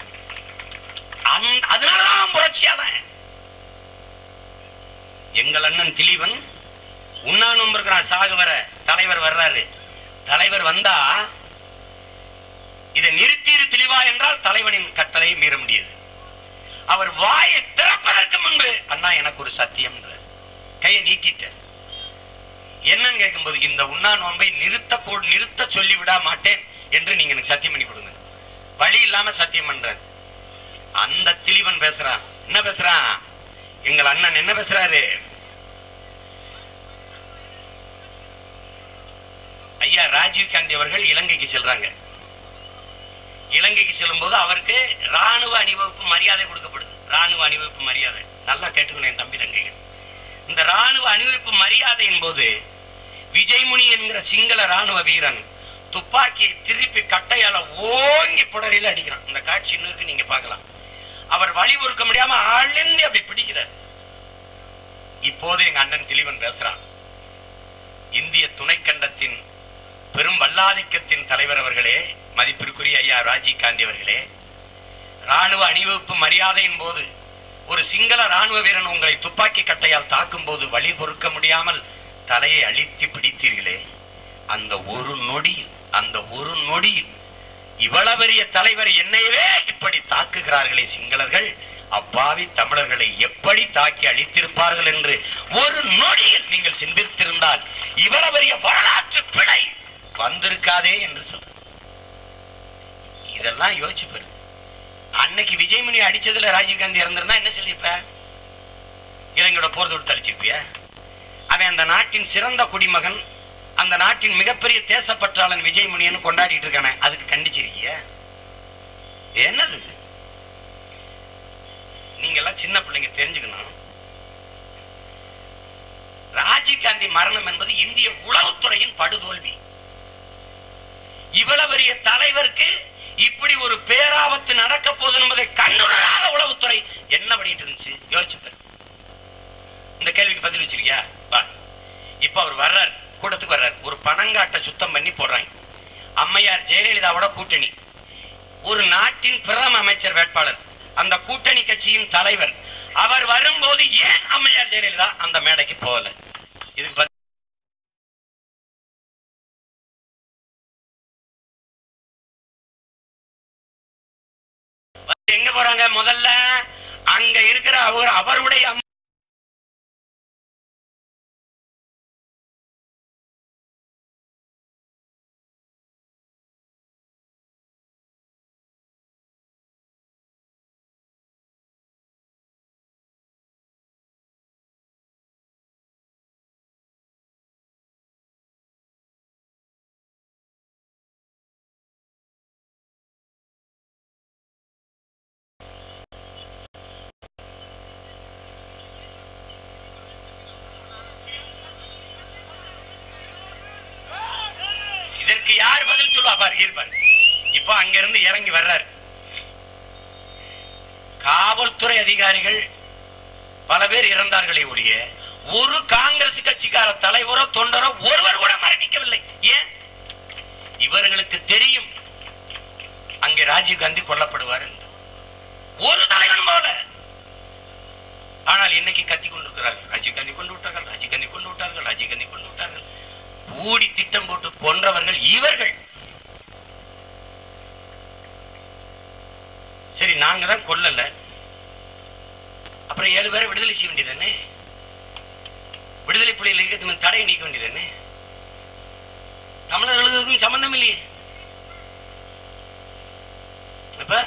அந்த- அதனாலதான் அவன் புரட்சியாளன் எங்கள் அண்ணன் திலீபன் உண்ணானும் இருக்கிறான் சாகு வர தலைவர் வர்றாரு தலைவர் வந்தா இதை நிறுத்தீரு தெளிவா என்றால் தலைவனின் கட்டளையை மீற முடியாது அவர் வாயை திறப்பதற்கு முன்பு அண்ணா எனக்கு ஒரு சத்தியம் கையை நீட்டிட்டார் என்னன்னு கேட்கும்போது இந்த உண்ணா நோன்பை நிறுத்த கூ- நிறுத்த சொல்லி விட மாட்டேன் என்று நீங்க எனக்கு சத்தியம் பண்ணி கொடுங்க வழி இல்லாம சத்தியம் பண்றாரு அந்த திலீபன் பேசுறான் என்ன பேசுறான் எங்கள் அண்ணன் என்ன பேசுறாரு ஐயா ராஜீவ் காந்தி அவர்கள் இலங்கைக்கு செல்றாங்க இலங்கைக்கு செல்லும்போது அவருக்கு ராணுவ அணிவகுப்பு மரியாதை கொடுக்கப்படுது ராணுவ அணிவகுப்பு மரியாதை நல்லா கேட்டுக்கணும் என் தம்பி தங்கைகள் இந்த ராணுவ அணிவகுப்பு மரியாதையின் போது விஜய்முனி என்கிற சிங்கள ராணுவ வீரன் துப்பாக்கியை திருப்பி கட்டையால ஓங்கி புடரில அடிக்கிறான் இந்த காட்சி இன்னும் இருக்கு நீங்க பார்க்கலாம் அவர் வழி பொறுக்க முடியாம அழிந்து அப்படி பிடிக்கிறார் இப்போது எங்க அண்ணன் திலீவன் பேசுறான் இந்திய துணைக்கண்டத்தின் பெரும் வல்லாதிக்கத்தின் தலைவர் அவர்களே மதிப்பிற்குரிய ஐயா ராஜீவ் காந்தி அவர்களே ராணுவ அணிவகுப்பு மரியாதையின் போது ஒரு சிங்கள ராணுவ வீரன் உங்களை துப்பாக்கி கட்டையால் தாக்கும் போது வழி பொறுக்க முடியாமல் தலையை அழித்து பிடித்தீர்களே அந்த ஒரு நொடியில் அந்த ஒரு நொடியில் இவ்வளவு பெரிய தலைவர் என்னையவே இப்படி தாக்குகிறார்களே சிங்களர்கள் அப்பாவி தமிழர்களை எப்படி தாக்கி அழித்திருப்பார்கள் என்று ஒரு நொடியில் நீங்கள் சிந்தித்திருந்தால் இவ்வளவு பெரிய வரலாற்று பிழை வந்திருக்காதே என்று சொல்ற இதெல்லாம் யோசிச்சு பாரு அன்னைக்கு விஜய்மணி அடிச்சதுல ராஜீவ்காந்தி இறந்திருந்தா என்ன சொல்லியிருப்ப இளைஞரோட போர் தொடுத்து அழிச்சிருப்பிய அவன் அந்த நாட்டின் சிறந்த குடிமகன் அந்த நாட்டின் மிகப்பெரிய தேசப்பற்றாளன் விஜய்மணியன்னு கொண்டாடிட்டு இருக்கானே அதுக்கு கண்டிச்சிருக்கிய என்னது இது நீங்க எல்லாம் சின்ன பிள்ளைங்க தெரிஞ்சுக்கணும் ராஜீவ்காந்தி மரணம் என்பது இந்திய உளவுத்துறையின் படுதோல்வி இவ்வளவு பெரிய தலைவருக்கு இப்படி ஒரு பேராபத்து நடக்க போகுது என்பதை கண்ணுணராத உளவுத்துறை என்ன பண்ணிட்டு இருந்துச்சு யோசிச்சு பாரு இந்த கேள்விக்கு பதில் வச்சிருக்கியா வா இப்ப அவர் வர்றார் கூட்டத்துக்கு வர்றார் ஒரு பணங்காட்டை சுத்தம் பண்ணி போடுறாங்க அம்மையார் ஜெயலலிதாவோட கூட்டணி ஒரு நாட்டின் பிரதம அமைச்சர் வேட்பாளர் அந்த கூட்டணி கட்சியின் தலைவர் அவர் வரும்போது ஏன் அம்மையார் ஜெயலலிதா அந்த மேடைக்கு போகல இதுக்கு பதில் எங்க போறாங்க முதல்ல அங்க இருக்கிற அவர் அவருடைய அம்மா இதற்கு யார் பதில் சொல்லுவா பாரு இருப்பார் இப்போ அங்கிருந்து இறங்கி வர்றார் காவல்துறை அதிகாரிகள் பல பேர் இறந்தார்களே ஒழிய ஒரு காங்கிரஸ் கட்சிக்கார தலைவரோ தொண்டரோ ஒருவர் கூட மரணிக்கவில்லை ஏன் இவர்களுக்கு தெரியும் அங்கே ராஜீவ் காந்தி கொல்லப்படுவார் என்று. ஒரு தலைவன் போல ஆனால் இன்னைக்கு கத்தி கொண்டிருக்கிறார்கள் ராஜீவ் காந்தி கொண்டு விட்டார்கள் ராஜீவ் காந்தி கொண்டு விட்டார்கள் ராஜீவ் காந்தி கொண்டு விட்டார்கள் கூடி திட்டம் போட்டு கொன்றவர்கள் இவர்கள் சரி நாங்க தான் கொல்லல அப்புறம் ஏழு பேரை விடுதலை செய்ய வேண்டியதானே விடுதலை புலிகள் இயக்கத்தின் தடையை நீக்க வேண்டியதானே தமிழர்களுக்கும் சம்பந்தம் இல்லையே அப்ப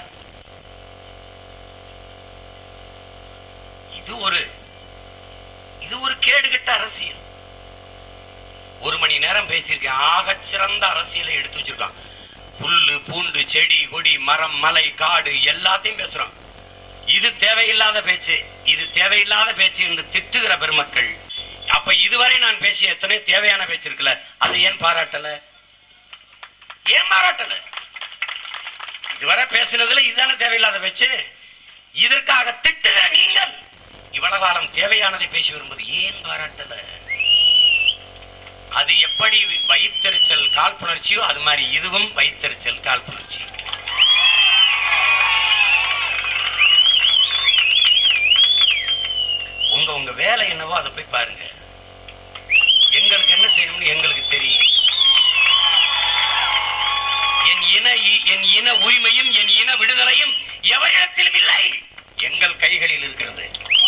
இது ஒரு இது ஒரு கேடுகட்ட அரசியல் ஒரு மணி நேரம் பேசியிருக்கேன் ஆகச் சிறந்த அரசியலை எடுத்து வச்சிருக்கான் புல்லு பூண்டு செடி கொடி மரம் மலை காடு எல்லாத்தையும் பேசுறோம் இது தேவையில்லாத பேச்சு இது தேவையில்லாத பேச்சு என்று திட்டுகிற பெருமக்கள் அப்ப இதுவரை நான் பேசிய எத்தனை தேவையான பேச்சு இருக்குல்ல அதை ஏன் பாராட்டல ஏன் பாராட்டல இதுவரை பேசினதுல இதுதானே தேவையில்லாத பேச்சு இதற்காக திட்டுகிற நீங்கள் இவ்வளவு காலம் தேவையானதை பேசி வரும்போது ஏன் பாராட்டல அது எப்படி வயிற்றெரிச்சல் காழ்ப்புணர்ச்சியோ அது மாதிரி இதுவும் வயிற்றெரிச்சல் காழ்ப்புணர்ச்சி உங்க உங்க வேலை என்னவோ அதை போய் பாருங்க எங்களுக்கு என்ன செய்யணும்னு எங்களுக்கு தெரியும் என் இன இ- என் இன உரிமையும் என் இன விடுதலையும் எவரிடத்திலும் இல்லை எங்கள் கைகளில் இருக்கிறது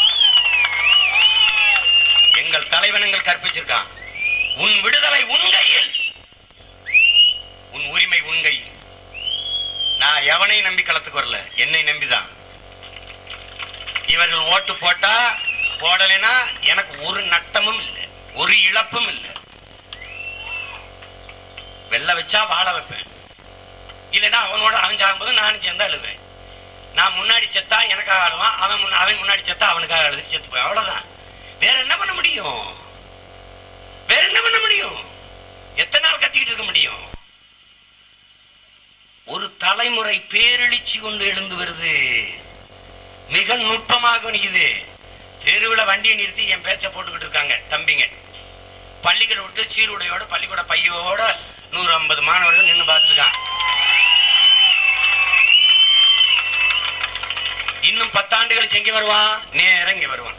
எங்கள் தலைவன் எங்கள் கற்பிச்சிருக்கான் உன் விடுதலை உன் கையில் உன் உரிமை உன் கையில் நான் எவனை நம்பி களத்துக்கு வரல என்னை நம்பிதான் இவர்கள் ஓட்டு போட்டா போடலைன்னா எனக்கு ஒரு நட்டமும் இல்லை ஒரு இழப்பும் இல்லை வெள்ள வச்சா வாழ வைப்பேன் இல்லைன்னா அவனோட அவன் சாகும்போது நானும் சேர்ந்து அழுவேன் நான் முன்னாடி செத்தா எனக்காக அழுவான் அவன் முன்ன அவன் முன்னாடி செத்தா அவனுக்காக அழுது செத்து போய் அவ்வளவுதான் வேற என்ன பண்ண முடியும் வேற என்ன பண்ண முடியும் எத்தனை நாள் கத்திக்கிட்டு இருக்க முடியும் ஒரு தலைமுறை பேரெழுச்சி கொண்டு எழுந்து வருது மிக நுட்பமாக நிக்குது தெருவில் வண்டியை நிறுத்தி என் பேச்சை போட்டுக்கிட்டு இருக்காங்க தம்பிங்க பள்ளிக்கூடம் விட்டு சீருடையோட பள்ளிக்கூட பையோட நூறு ஐம்பது மாணவர்கள் நின்று பார்த்துருக்கான் இன்னும் பத்தாண்டு கழிச்சு எங்க வருவான் நேரா இங்க வருவான்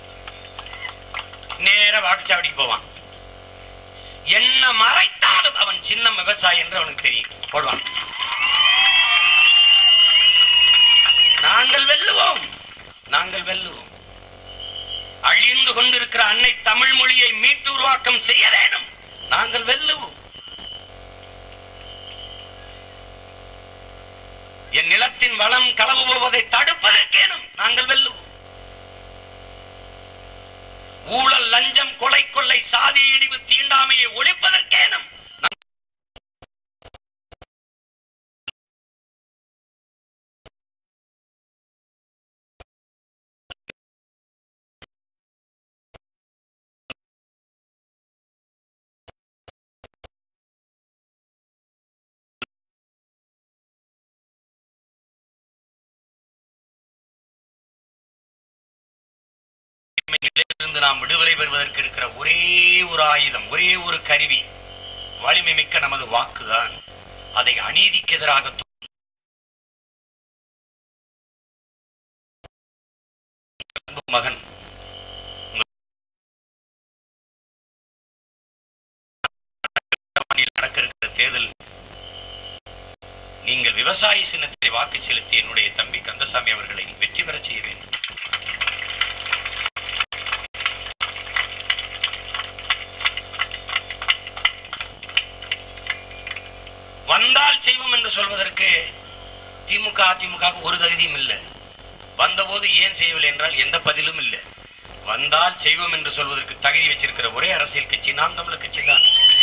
நேரா வாக்குச்சாவடிக்கு போவான் என்ன மறைத்தாலும் அவன் சின்ன விவசாயி என்று அவனுக்கு தெரியும் போடுவான் நாங்கள் வெல்லுவோம் நாங்கள் வெல்லுவோம் அழிந்து கொண்டிருக்கிற அன்னை தமிழ் மொழியை மீட்டு உருவாக்கம் செய்ய வேணும் நாங்கள் வெல்லுவோம் என் நிலத்தின் வளம் களவு போவதை தடுப்பதற்கேனும் நாங்கள் வெல்லுவோம் ஊழல் லஞ்சம் கொலை கொள்ளை சாதி இழிவு தீண்டாமையை ஒழிப்பதற்கேனும் நாம் நிலையிலிருந்து நாம் விடுதலை பெறுவதற்கு இருக்கிற ஒரே ஒரு ஆயுதம் ஒரே ஒரு கருவி வலிமை மிக்க நமது வாக்குதான் அதை அநீதிக்கு எதிராக து- அன்பு மகன் உங்கள் நடக்க இருக்கிற தேர்தல் நீங்கள் விவசாய சின்னத்தை வாக்கு செலுத்தி என்னுடைய தம்பி கந்தசாமி அவர்களை வெற்றி பெறச் செய்ய வேண்டும் வந்தால் செய்வோம் என்று சொல்வதற்கு திமுக அதிமுக ஒரு தகுதியும் இல்லை வந்தபோது ஏன் செய்யவில்லை என்றால் எந்த பதிலும் இல்லை வந்தால் செய்வோம் என்று சொல்வதற்கு தகுதி வச்சிருக்கிற ஒரே அரசியல் கட்சி நாம் தமிழர் கட்சி தான்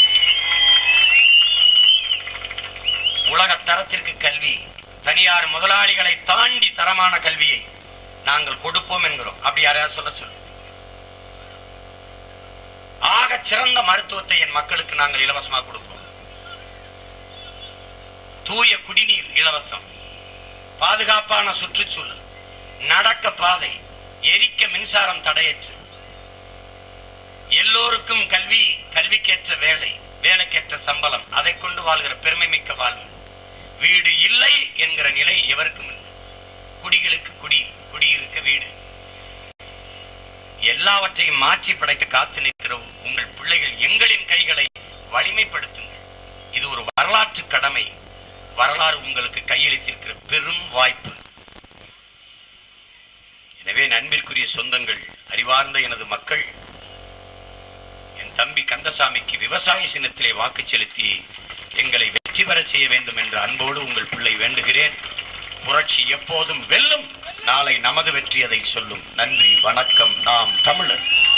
உலக தரத்திற்கு கல்வி தனியார் முதலாளிகளை தாண்டி தரமான கல்வியை நாங்கள் கொடுப்போம் என்கிறோம் அப்படி யாரையாவது சொல்ல சொல்லு ஆக சிறந்த மருத்துவத்தை என் மக்களுக்கு நாங்கள் இலவசமாக கொடுப்போம் தூய குடிநீர் இலவசம் பாதுகாப்பான சுற்றுச்சூழல் நடக்க பாதை எரிக்க மின்சாரம் தடையற்று எல்லோருக்கும் கல்வி கல்விக்கேற்ற வேலை வேலைக்கேற்ற சம்பளம் அதை கொண்டு வாழ்கிற பெருமை மிக்க வாழ்வு வீடு இல்லை என்கிற நிலை எவருக்கும் இல்லை குடிகளுக்கு குடி குடியிருக்க வீடு எல்லாவற்றையும் மாற்றி படைக்க காத்து நிற்கிற உங்கள் பிள்ளைகள் எங்களின் கைகளை வலிமைப்படுத்துங்கள் இது ஒரு வரலாற்று கடமை வரலாறு உங்களுக்கு கையளித்திருக்கிற பெரும் வாய்ப்பு எனவே நண்பிற்குரிய சொந்தங்கள் அறிவார்ந்த எனது மக்கள் என் தம்பி கந்தசாமிக்கு விவசாய சின்னத்திலே வாக்கு செலுத்தி எங்களை வெற்றி பெறச் செய்ய வேண்டும் என்ற அன்போடு உங்கள் பிள்ளை வேண்டுகிறேன் புரட்சி எப்போதும் வெல்லும் நாளை நமது வெற்றி அதை சொல்லும் நன்றி வணக்கம் நாம் தமிழர்